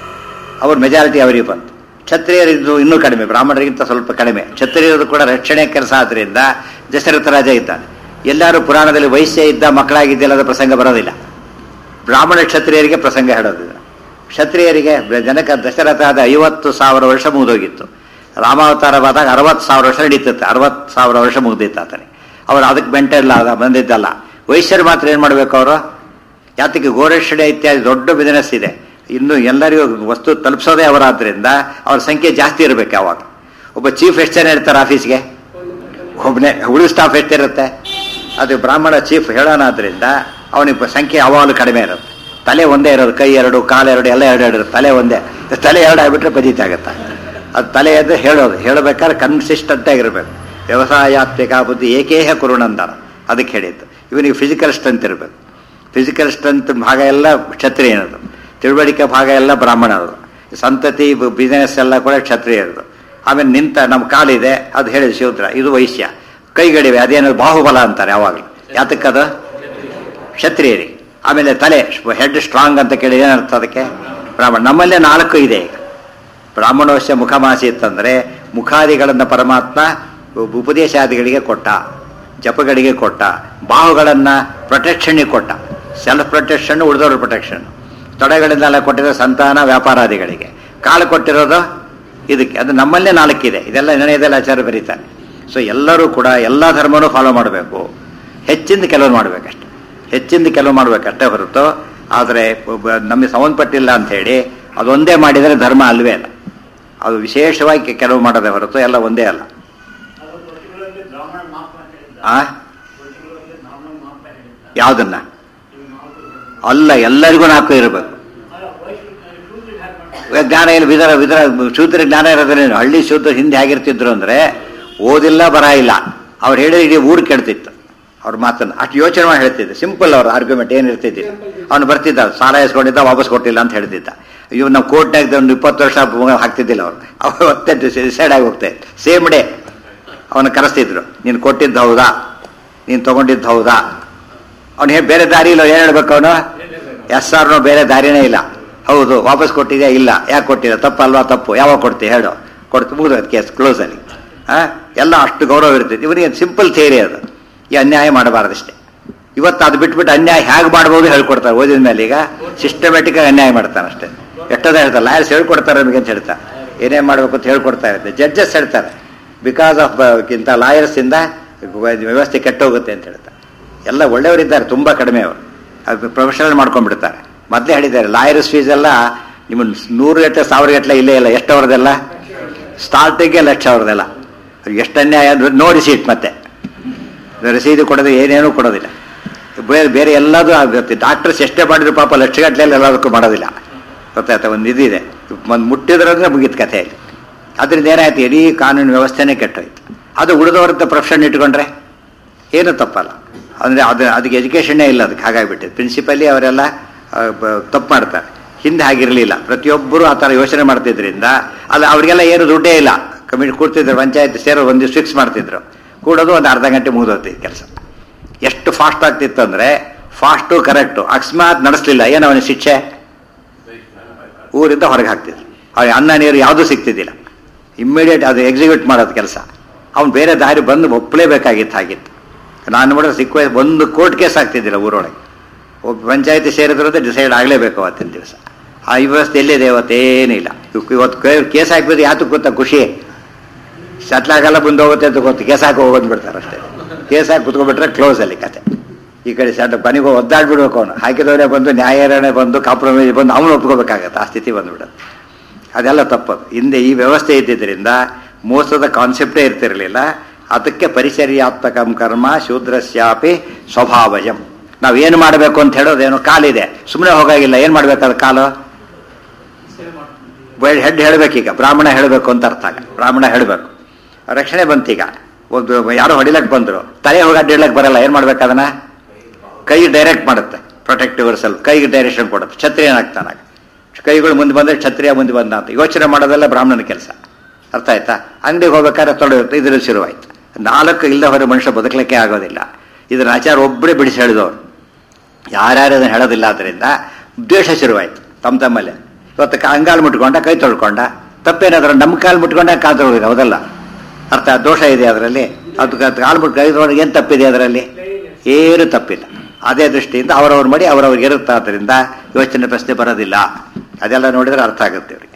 ಅವ್ರ ಮೆಜಾರಿಟಿ ಅವರಿಗೆ ಬಂತು ಕ್ಷತ್ರಿಯರಿದ್ದು ಇನ್ನೂ ಕಡಿಮೆ ಬ್ರಾಹ್ಮಣರಿಗಿಂತ ಸ್ವಲ್ಪ ಕಡಿಮೆ ಕ್ಷತ್ರಿಯರು ಕೂಡ ರಕ್ಷಣೆ ಕೆಲಸ ಆದ್ದರಿಂದ ದಶರಥ ರಾಜ ಇದ್ದಾನೆ ಎಲ್ಲರೂ ಪುರಾಣದಲ್ಲಿ ವೈಶ್ಯ ಇದ್ದ ಮಕ್ಕಳಾಗಿದ್ದೆಲ್ಲ ಅದು ಪ್ರಸಂಗ ಬರೋದಿಲ್ಲ ಬ್ರಾಹ್ಮಣ ಕ್ಷತ್ರಿಯರಿಗೆ ಪ್ರಸಂಗ ಹೇಳೋದಿಲ್ಲ ಕ್ಷತ್ರಿಯರಿಗೆ ಜನಕ ದಶರಥ ಆದ ಐವತ್ತು ಸಾವಿರ ವರ್ಷ ಮುಗಿದೋಗಿತ್ತು ರಾಮಾವತಾರವಾದಾಗ ಅರವತ್ತು ಸಾವಿರ ವರ್ಷ ನಡೀತಿತ್ತು ಅರವತ್ತು ಸಾವಿರ ವರ್ಷ ಮುಗ್ದಿತ್ತು ಆತನಿಗೆ ಅವರು ಅದಕ್ಕೆ ಮೆಂಟಲ್ಲ ಅದ ಬಂದಿದ್ದಲ್ಲ ವೈಶ್ಯರು ಮಾತ್ರ ಏನು ಮಾಡಬೇಕು ಅವರು ಯಾತಕ್ಕೆ ಗೋರಕ್ಷಣೆ ಇತ್ಯಾದಿ ದೊಡ್ಡ ಬಿಸಿನೆಸ್ ಇದೆ ಇನ್ನು ಎಲ್ಲರಿಗೂ ವಸ್ತು ತಲುಪಿಸೋದೇ ಅವರಾದ್ರಿಂದ ಅವ್ರ ಸಂಖ್ಯೆ ಜಾಸ್ತಿ ಇರಬೇಕು ಯಾವಾಗ ಒಬ್ಬ ಚೀಫ್ ಎಷ್ಟು ಜನ ಇರ್ತಾರೆ ಆಫೀಸ್ಗೆ ಒಬ್ಬನೇ ಉಳಿದ ಸ್ಟಾಫ್ ಎಷ್ಟಿರುತ್ತೆ ಅದು ಬ್ರಾಹ್ಮಣ ಚೀಫ್ ಹೇಳೋಣಾದ್ರಿಂದ ಅವನಿಗೆ ಸಂಖ್ಯೆ ಯಾವಾಗಲೂ ಕಡಿಮೆ ಇರುತ್ತೆ ತಲೆ ಒಂದೇ ಇರೋದು ಕೈ ಎರಡು ಕಾಲು ಎರಡು ಎಲ್ಲ ಎರಡು ಎರಡು ಇರುತ್ತೆ ತಲೆ ಒಂದೇ ತಲೆ ಎರಡು ಆಗಿಬಿಟ್ರೆ ಪದೀತಿ ಆಗುತ್ತೆ ಅದು ತಲೆ ಎದ್ದು ಹೇಳೋದು ಹೇಳಬೇಕಾದ್ರೆ ಕನ್ಸಿಸ್ಟೆಂಟ್ ಆಗಿರ್ಬೇಕು ವ್ಯವಸಾಯಾತ್ಮಿಕ ಬುದ್ಧಿ ಏಕೇಹ ಕುರುಣಂದನ ಅದಕ್ಕೆ ಹೇಳಿದ್ದು ಇವನಿಗೆ ಫಿಸಿಕಲ್ ಸ್ಟ್ರೆಂತ್ ಇರಬೇಕು ಫಿಸಿಕಲ್ ಸ್ಟ್ರೆಂತ್ ಭಾಗ ಎಲ್ಲ ಕ್ಷತ್ರಿಯನದು ತಿಳುವಳಿಕೆ ಭಾಗ ಎಲ್ಲ ಬ್ರಾಹ್ಮಣರದು ಸಂತತಿ ಬಿಸಿನೆಸ್ ಎಲ್ಲ ಕೂಡ ಕ್ಷತ್ರಿಯರದು ಆಮೇಲೆ ನಿಂತ ನಮ್ಮ ಕಾಲಿದೆ ಅದು ಹೇಳಿದ ಶೂದ್ರ ಇದು ವೈಶ್ಯ ಕೈಗಳಿವೆ ಅದೇನೋ ಬಾಹುಬಲ ಅಂತಾರೆ ಯಾವಾಗಲೂ ಯಾತಕ್ಕದು ಕ್ಷತ್ರಿಯರಿಗೆ ಆಮೇಲೆ ತಲೆ ಹೆಡ್ ಸ್ಟ್ರಾಂಗ್ ಅಂತ ಕೇಳಿ ಏನರ್ಥ ಅದಕ್ಕೆ ಬ್ರಾಹ್ಮಣ ನಮ್ಮಲ್ಲೇ ನಾಲ್ಕು ಇದೆ ಈಗ ಬ್ರಾಹ್ಮಣೋಶ್ಯ ಮುಖಮಾಸಿ ಇತ್ತಂದ್ರೆ ಮುಖಾದಿಗಳನ್ನು ಪರಮಾತ್ಮ ಉಪದೇಶಾದಿಗಳಿಗೆ ಕೊಟ್ಟ ಜಪಗಳಿಗೆ ಕೊಟ್ಟ ಬಾಹುಗಳನ್ನು ಪ್ರೊಟೆಕ್ಷನ್ಗೆ ಕೊಟ್ಟ ಸೆಲ್ಫ್ ಪ್ರೊಟೆಕ್ಷನ್ ಉಳಿದವ್ರ ಪ್ರೊಟೆಕ್ಷನ್ ತೊಡೆಗಳಿಂದೆಲ್ಲ ಕೊಟ್ಟಿರೋ ಸಂತಾನ ವ್ಯಾಪಾರಾದಿಗಳಿಗೆ ಕಾಲು ಕೊಟ್ಟಿರೋದು ಇದಕ್ಕೆ ಅದು ನಮ್ಮಲ್ಲೇ ನಾಲ್ಕಿದೆ ಇದೆಲ್ಲ ನಿರ್ಣಯದಲ್ಲಿ ಆಚಾರ್ಯ ಬರೀತಾರೆ ಸೊ ಎಲ್ಲರೂ ಕೂಡ ಎಲ್ಲ ಧರ್ಮನೂ ಫಾಲೋ ಮಾಡಬೇಕು ಹೆಚ್ಚಿಂದ ಕೆಲವು ಮಾಡಬೇಕಷ್ಟೆ ಹೆಚ್ಚಿಂದ ಕೆಲವು ಮಾಡಬೇಕಷ್ಟೇ ಹೊರತು ಆದರೆ ಒಬ್ಬ- ನಮಗೆ ಸಂಬಂಧಪಟ್ಟಿಲ್ಲ ಅಂತ ಹೇಳಿ ಅದೊಂದೇ ಮಾಡಿದರೆ ಧರ್ಮ ಅಲ್ವೇ ಅಲ್ಲ ಅದು ವಿಶೇಷವಾಗಿ ಕೆ- ಕೆಲವು ಮಾಡೋದೇ ಹೊರತು ಎಲ್ಲ ಒಂದೇ ಅಲ್ಲ ಆ ಯಾವುದನ್ನ ಅಲ್ಲ ಎಲ್ಲರಿಗೂ ನಾಲ್ಕು ಇರಬೇಕು ಜ್ಞಾನ ಏನು ವಿದರ ವಿದರ ಶೂದ್ರ ಜ್ಞಾನ ಇರೋದ್ರೇನು ಹಳ್ಳಿ ಶೂದ್ರ ಹಿಂದೆ ಹೇಗಿರ್ತಿದ್ರು ಅಂದ್ರೆ ಓದಿಲ್ಲ ಬರ ಇಲ್ಲ ಅವ್ರು ಹೇಳಿದ್ರೆ ಇಡೀ ಊರು ಕೆಡ್ತಿತ್ತು ಅವ್ರ ಮಾತನ್ನ ಅಷ್ಟು ಯೋಚನೆ ಮಾಡಿ ಹೇಳ್ತಿದ್ದೆ ಸಿಂಪಲ್ ಅವ್ರ ಆರ್ಗ್ಯುಮೆಂಟ್ ಏನು ಇರ್ತಿದ್ದಿಲ್ಲ ಅವ್ನು ಬರ್ತಿದ್ದ ಸಾಲ ಇಸ್ಕೊಂಡಿದ್ದ ವಾಪಸ್ ಕೊಟ್ಟಿಲ್ಲ ಅಂತ ಹೇಳ್ತಿದ್ದ ಇವ್ ನಾವು ಕೋರ್ಟ್ನಾಗ ಒಂದು ಇಪ್ಪತ್ತು ವರ್ಷ ಹಾಕ್ತಿದ್ದಿಲ್ಲ ಅವ್ರು ಅವ್ರು ಮತ್ತೆ ಡಿಸೈಡ್ ಆಗಿ ಹೋಗ್ತಾ ಸೇಮ್ ಡೇ ಅವನ ಕರೆಸ್ತಿದ್ರು ನೀನು ಕೊಟ್ಟಿದ್ದು ಹೌದಾ ನೀನು ತಗೊಂಡಿದ್ದು ಹೌದಾ ಅವ್ನು ಹೇ ಬೇರೆ ದಾರಿ ಇಲ್ಲ ಏನು ಹೇಳ್ಬೇಕು ಅವನು ಎಸ್ ಆರ್ನೋ ಬೇರೆ ದಾರಿನೇ ಇಲ್ಲ ಹೌದು ವಾಪಸ್ ಕೊಟ್ಟಿದ್ಯಾ ಇಲ್ಲ ಯಾಕೆ ಕೊಟ್ಟಿಲ್ಲ ತಪ್ಪಲ್ವಾ ತಪ್ಪು ಯಾವಾಗ ಕೊಡ್ತೀವಿ ಹೇಳು ಕೊಡ್ತು ಮುಗಿದು ಕೇಸ್ ಕ್ಲೋಸ್ ಅಲ್ಲಿ ಆ ಎಲ್ಲ ಅಷ್ಟು ಗೌರವ ಇರ್ತೈತಿ ಇವನಿಗೆ ಸಿಂಪಲ್ ಥಿಯರಿ ಅದು ಈ ಅನ್ಯಾಯ ಮಾಡಬಾರ್ದಷ್ಟೇ ಇವತ್ತು ಅದು ಬಿಟ್ಬಿಟ್ಟು ಅನ್ಯಾಯ ಹೇಗೆ ಮಾಡ್ಬೋದು ಹೇಳ್ಕೊಡ್ತಾರೆ ಓದಿದ ಮೇಲೆ ಈಗ ಸಿಸ್ಟಮೆಟಿಕ್ ಆಗಿ ಅನ್ಯಾಯ ಮಾಡ್ತಾನೆ ಅಷ್ಟೇ ಎಷ್ಟೋದ ಹೇಳ್ತಾರೆ ಲಾಯರ್ಸ್ ಹೇಳ್ಕೊಡ್ತಾರೆ ನಮಗೆ ಅಂತ ಹೇಳ್ತಾರೆ ಏನೇ ಮಾಡಬೇಕು ಅಂತ ಹೇಳ್ಕೊಡ್ತಾ ಇರುತ್ತೆ ಜಡ್ಜಸ್ ಹೇಳ್ತಾರೆ ಬಿಕಾಸ್ ಆಫ್ ಕಿಂತ ಲಾಯರ್ಸ್ ಇಂದ ವ್ಯವಸ್ಥೆ ಕೆಟ್ಟೋಗುತ್ತೆ ಅಂತ ಹೇಳ್ತಾರೆ ಎಲ್ಲ ಒಳ್ಳೆಯವರಿದ್ದಾರೆ ತುಂಬಾ ಕಡಿಮೆ ಅವರು ಅದು ಪ್ರೊಫೆಷನಲ್ ಮಾಡ್ಕೊಂಡ್ಬಿಡ್ತಾರೆ ಮೊದಲೇ ಹೇಳಿದ್ದಾರೆ ಲಾಯರ್ಸ್ ಫೀಸ್ ಎಲ್ಲ ನಿಮ್ಮ ನೂರು ಗಟ್ಟಲೆ ಸಾವಿರ ಗಟ್ಟಲೆ ಇಲ್ಲೇ ಇಲ್ಲ ಎಷ್ಟು ಅವ್ರದೆಲ್ಲ ಸ್ಟಾರ್ಟಿಂಗ್ಗೆ ಲಕ್ಷ ಅವ್ರದೆಲ್ಲ ಎಷ್ಟು ಅನ್ಯಾಯ ಅಂದ್ರೆ ನೋಡಿ ಸೀಟ್ ಮತ್ತೆ ರಸೀದಿ ಕೊಡೋದು ಏನೇನೂ ಕೊಡೋದಿಲ್ಲ ಬೇರೆ ಬೇರೆ ಎಲ್ಲದೂ ಆಗುತ್ತೆ ಡಾಕ್ಟರ್ಸ್ ಎಷ್ಟೇ ಮಾಡಿದ್ರು ಪಾಪ ಲಕ್ಷಗಟ್ಟಲೆ ಎಲ್ಲದಕ್ಕೂ ಮಾಡೋದಿಲ್ಲ ಗೊತ್ತಾಯ್ತಾ ಒಂದು ಇದಿದೆ ಒಂದು ಮುಟ್ಟಿದ್ರಂದ್ರೆ ಮುಗೀತು ಕಥೆಯಲ್ಲಿ ಅದರಿಂದ ಏನಾಯ್ತು ಇಡೀ ಕಾನೂನು ವ್ಯವಸ್ಥೆನೇ ಕೆಟ್ಟೋಯ್ತು ಅದು ಉಳಿದವ್ರದ್ದು ಪ್ರೊಫೆಷನ್ ಇಟ್ಕೊಂಡ್ರೆ ಏನು ತಪ್ಪಲ್ಲ ಅಂದರೆ ಅದು ಅದಕ್ಕೆ ಎಜುಕೇಷನ್ನೇ ಇಲ್ಲ ಅದಕ್ಕೆ ಹಾಗಾಗಿಬಿಟ್ಟಿದೆ ಪ್ರಿನ್ಸಿಪಲಿ ಅವರೆಲ್ಲ ತಪ್ಪು ಮಾಡ್ತಾರೆ ಹಿಂದೆ ಹಾಗಿರಲಿಲ್ಲ ಪ್ರತಿಯೊಬ್ಬರು ಆ ಥರ ಯೋಚನೆ ಮಾಡ್ತಿದ್ರಿಂದ ಅಲ್ಲ ಅವರಿಗೆಲ್ಲ ಏನು ದುಡ್ಡೇ ಇಲ್ಲ ಕಮಿಟಿ ಕೂಡ್ತಿದ್ರು ಪಂಚಾಯತ್ ಸೇರೋ ಒಂದು ಫಿಕ್ಸ್ ಮಾಡ್ತಿದ್ರು ಕೂಡೋದು ಒಂದು ಅರ್ಧ ಗಂಟೆ ಮುಗಿದೋಗ್ತಿತ್ತು ಕೆಲಸ ಎಷ್ಟು ಫಾಸ್ಟ್ ಆಗ್ತಿತ್ತು ಅಂದರೆ ಫಾಸ್ಟು ಕರೆಕ್ಟು ಅಕಸ್ಮಾತ್ ನಡೆಸಲಿಲ್ಲ ಏನು ಅವನಿಗೆ ಶಿಕ್ಷೆ ಊರಿಂದ ಹೊರಗೆ ಹಾಕ್ತಿದ್ರು ಅವ್ರಿಗೆ ಅನ್ನ ನೀರು ಯಾವುದೂ ಸಿಗ್ತಿದ್ದಿಲ್ಲ ಇಮ್ಮಿಡಿಯೇಟ್ ಅದು ಎಕ್ಸಿಕ್ಯೂಟ್ ಮಾಡೋದು ಕೆಲಸ ಅವ್ನು ಬೇರೆ ದಾರಿ ಬಂದು ಒಪ್ಪಲೇಬೇಕಾಗಿತ್ತು ಹಾಗಿತ್ತು ನಾನು ನೋಡಿದ್ರೆ ಸಿಕ್ಕ ಒಂದು ಕೋರ್ಟ್ ಕೇಸ್ ಆಗ್ತಿದ್ದಿಲ್ಲ ಊರೊಳಗೆ ಒಬ್ಬ ಪಂಚಾಯತಿ ಸೇರಿದ್ರಂತೆ ಡಿಸೈಡ್ ಆಗಲೇಬೇಕು ಅವತ್ತಿನ ದಿವಸ ಆ ಈ ವ್ಯವಸ್ಥೆ ಎಲ್ಲಿದೆ ಇವತ್ತೇನಿಲ್ಲ ಇವ್- ಇವತ್ತು ಕೇಸ್ ಹಾಕ್ಬಿಟ್ಟು ಯಾತಕ್ಕೆ ಗೊತ್ತಾ ಖುಷಿ ಸಟ್ಲಾಗಲ್ಲ ಮುಂದೆ ಹೋಗುತ್ತೆ ಅಂತ ಗೊತ್ತು ಕೇಸ್ ಹಾಕಿ ಹೋಗೋದು ಬಿಡ್ತಾರೆ ಅಷ್ಟೇ ಕೇಸ್ ಹಾಕಿ ಕುತ್ಕೊಂಡ್ಬಿಟ್ರೆ ಕ್ಲೋಸ್ ಅಲ್ಲಿ ಕತೆ ಈ ಕಡೆ ಸಣ್ಣ ಕೊನೆಗೆ ಒದ್ದಾಡ್ಬಿಡ್ಬೇಕು ಅವನು ಹಾಕಿದವನೇ ಬಂದು ನ್ಯಾಯಾಲಯನೇ ಬಂದು ಕಾಂಪ್ರಮೈಸ್ ಬಂದು ಅವನು ಒಪ್ಕೋಬೇಕಾಗತ್ತೆ ಆ ಸ್ಥಿತಿ ಬಂದ್ಬಿಡುತ್ತೆ ಅದೆಲ್ಲ ತಪ್ಪದು ಹಿಂದೆ ಈ ವ್ಯವಸ್ಥೆ ಇದ್ದಿದ್ದರಿಂದ ಮೋಸದ ಕಾನ್ಸೆಪ್ಟೇ ಇರ್ತಿರಲಿಲ್ಲ ಅದಕ್ಕೆ ಪರಿಚರ್ಯಾತ್ಮಕಂ ಕರ್ಮ ಶೂದ್ರಸ್ಯಾಪಿ ಸ್ವಭಾವಜಂ ನಾವೇನು ಮಾಡಬೇಕು ಅಂತ ಹೇಳೋದೇನು ಕಾಲಿದೆ ಸುಮ್ಮನೆ ಹೋಗಾಗಿಲ್ಲ ಏನು ಮಾಡ್ಬೇಕಾದ ಕಾಲು ಹೆಡ್ ಹೇಳಬೇಕೀಗ ಬ್ರಾಹ್ಮಣ ಹೇಳಬೇಕು ಅಂತ ಅರ್ಥ ಆಗ ಬ್ರಾಹ್ಮಣ ಹೇಳಬೇಕು ರಕ್ಷಣೆ ಬಂತೀಗ ಒಂದು ಯಾರೋ ಹೊಡಿಲಕ್ಕೆ ಬಂದರು ತಲೆ ಹೋಗಿ ಅಡ್ಡಿಡ್ಲಕ್ಕೆ ಬರಲ್ಲ ಏನು ಮಾಡ್ಬೇಕು ಅದನ್ನ ಕೈ ಡೈರೆಕ್ಟ್ ಮಾಡುತ್ತೆ ಪ್ರೊಟೆಕ್ಟಿವ್ ಸೆಲ್ಫ್ ಕೈಗೆ ಡೈರೆಕ್ಷನ್ ಕೊಡುತ್ತೆ ಛತ್ರಿ ಏನಾಗ್ತಾನಾಗ ಕೈಗಳು ಮುಂದೆ ಬಂದರೆ ಛತ್ರಿಯ ಮುಂದೆ ಬಂದ ಅಂತ ಯೋಚನೆ ಮಾಡೋದೆಲ್ಲ ಬ್ರಾಹ್ಮಣನ ಕೆಲಸ ಅರ್ಥ ಆಯ್ತಾ ಅಂಗಡಿಗೆ ಹೋಗ್ಬೇಕಾದ್ರೆ ತೊಳೆಯುತ್ತೆ ಇದರಲ್ಲಿ ಶುರುವಾಯ್ತು ನಾಲ್ಕು ಇಲ್ಲದ ಹೊರ ಮನುಷ್ಯ ಬದುಕಲಿಕ್ಕೆ ಆಗೋದಿಲ್ಲ ಇದನ್ನ ಆಚಾರ ಒಬ್ಬರೇ ಬಿಡಿಸಿ ಹೇಳಿದವರು ಯಾರ್ಯಾರು ಅದನ್ನು ಹೇಳೋದಿಲ್ಲ ಆದ್ದರಿಂದ ದ್ವೇಷ ಶುರುವಾಯ್ತು ತಮ್ಮ ತಮ್ಮಲ್ಲೇ ಇವತ್ತು ಕಾ- ಅಂಗಾಲು ಮುಟ್ಕೊಂಡ ಕೈ ತೊಳ್ಕೊಂಡ ತಪ್ಪೇನಾದ್ರು ನಮ್ಮ ಕಾಲು ಮುಟ್ಕೊಂಡ ಕಾಲು ತೊಳ್ದಿದೆ ಹೌದಲ್ಲ ಅರ್ಥ ದೋಷ ಇದೆ ಅದರಲ್ಲಿ ಅದು ಕ- ಕಾಲು ಮುಟ್ಟು ಕೈ ತೊಗೊಂಡು ಏನು ತಪ್ಪಿದೆ ಅದರಲ್ಲಿ ಏನು ತಪ್ಪಿಲ್ಲ ಅದೇ ದೃಷ್ಟಿಯಿಂದ ಅವರವ್ರ ಮಾಡಿ ಅವರವ್ರಿಗೆ ಇರುತ್ತೆ ಆದ್ದರಿಂದ ಯೋಚನೆ ಪ್ರಶ್ನೆ ಬರೋದಿಲ್ಲ ಅದೆಲ್ಲ ನೋಡಿದ್ರೆ ಅರ್ಥ ಆಗುತ್ತೆ ಅವರಿಗೆ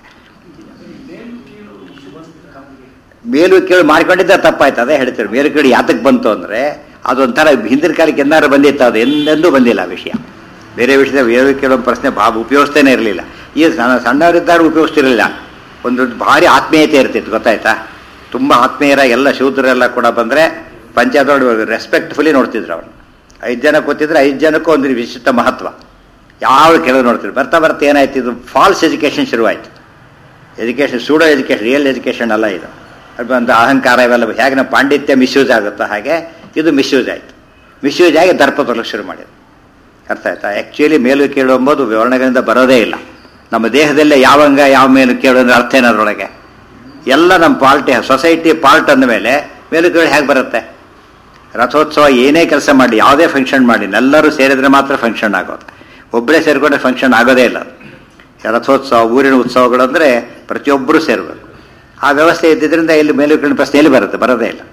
ಮೇಲು ಕೀಳು ಮಾಡ್ಕೊಂಡಿದ್ದ ತಪ್ಪಾಯ್ತು ಅದೇ ಹೇಳ್ತೀವಿ ಮೇಲು ಕೀಳು ಯಾತಕ್ಕೆ ಬಂತು ಅಂದರೆ ಅದೊಂಥರ ಹಿಂದಿನ ಕಾಲಕ್ಕೆ ಎಂದಾರು ಬಂದಿತ್ತು ಅದು ಎಂದೆಂದೂ ಬಂದಿಲ್ಲ ಆ ವಿಷಯ ಬೇರೆ ವಿಷಯದ ಮೇಲು ಕೀಳು ಪ್ರಶ್ನೆ ಬಾ ಉಪಯೋಗಿಸ್ತೇನೆ ಇರಲಿಲ್ಲ ಈ ಸಣ್ಣ ಸಣ್ಣವರಿದ್ದಾಗ ಉಪಯೋಗಿಸ್ತಿರಲಿಲ್ಲ ಒಂದು ಭಾರಿ ಆತ್ಮೀಯತೆ ಇರ್ತಿತ್ತು ಗೊತ್ತಾಯ್ತಾ ತುಂಬ ಆತ್ಮೀಯರ ಎಲ್ಲ ಶೂದ್ರರೆಲ್ಲ ಕೂಡ ಬಂದರೆ ಪಂಚಾಯತ್ ರೆಸ್ಪೆಕ್ಟ್ಫುಲಿ ನೋಡ್ತಿದ್ರು ಅವ್ರು ಐದು ಜನ ಕೂತಿದ್ರೆ ಐದು ಜನಕ್ಕೂ ಒಂದು ವಿಶಿಷ್ಟ ಮಹತ್ವ ಯಾವ ಕೆಲವು ನೋಡ್ತಿದ್ರು ಬರ್ತಾ ಬರ್ತಾ ಏನಾಯ್ತು ಇದು ಫಾಲ್ಸ್ ಎಜುಕೇಷನ್ ಶುರುವಾಯಿತು education pseudo education real education ಅಲ್ಲ ಇದು ಅದು ಬಂದು ಅಹಂಕಾರ ಇವೆಲ್ಲ ಹೇಗೆ ನಮ್ಮ ಪಾಂಡಿತ್ಯ ಮಿಸ್ಯೂಸ್ ಆಗುತ್ತೋ ಹಾಗೆ ಇದು ಮಿಸ್ಯೂಸ್ ಆಯಿತು ಮಿಸ್ಯೂಸ್ ಆಗಿ ದರ್ಪ ತೊಲಕ್ಕೆ ಶುರು ಮಾಡಿದ್ರು ಅರ್ಥ ಆಯ್ತಾ ಆ್ಯಕ್ಚುಲಿ ಮೇಲು ಕೀಳು ಎಂಬುದು ವರ್ಣಗಳಿಂದ ಬರೋದೇ ಇಲ್ಲ ನಮ್ಮ ದೇಹದಲ್ಲೇ ಯಾವ ಅಂಗ ಯಾವ ಮೇಲು ಕೇಳು ಅಂದ್ರೆ ಅರ್ಥ ಏನದ್ರೊಳಗೆ ಎಲ್ಲ ನಮ್ಮ ಪಾರ್ಟಿ ಸೊಸೈಟಿ ಪಾರ್ಟ್ ಅಂದ ಮೇಲೆ ಮೇಲು ಕೀಳು ಹೇಗೆ ಬರುತ್ತೆ ರಥೋತ್ಸವ ಏನೇ ಕೆಲಸ ಮಾಡಿ ಯಾವುದೇ ಫಂಕ್ಷನ್ ಮಾಡಿ ಎಲ್ಲರೂ ಸೇರಿದ್ರೆ ಮಾತ್ರ ಫಂಕ್ಷನ್ ಆಗೋದು ಒಬ್ಬರೇ ಸೇರಿಕೊಂಡ್ರೆ ಫಂಕ್ಷನ್ ಆಗೋದೇ ಇಲ್ಲ ಅದು. ರಥೋತ್ಸವ ಊರಿನ ಉತ್ಸವಗಳು ಅಂದರೆ ಪ್ರತಿಯೊಬ್ಬರೂ ಸೇರಬೇಕು ಆ ವ್ಯವಸ್ಥೆ ಇದ್ದಿದ್ದರಿಂದ ಇಲ್ಲಿ ಮೇಲು ಕೀಳು ಪ್ರಶ್ನೆ ಎಲ್ಲಿ ಬರುತ್ತೆ ಬರೋದೇ ಇಲ್ಲ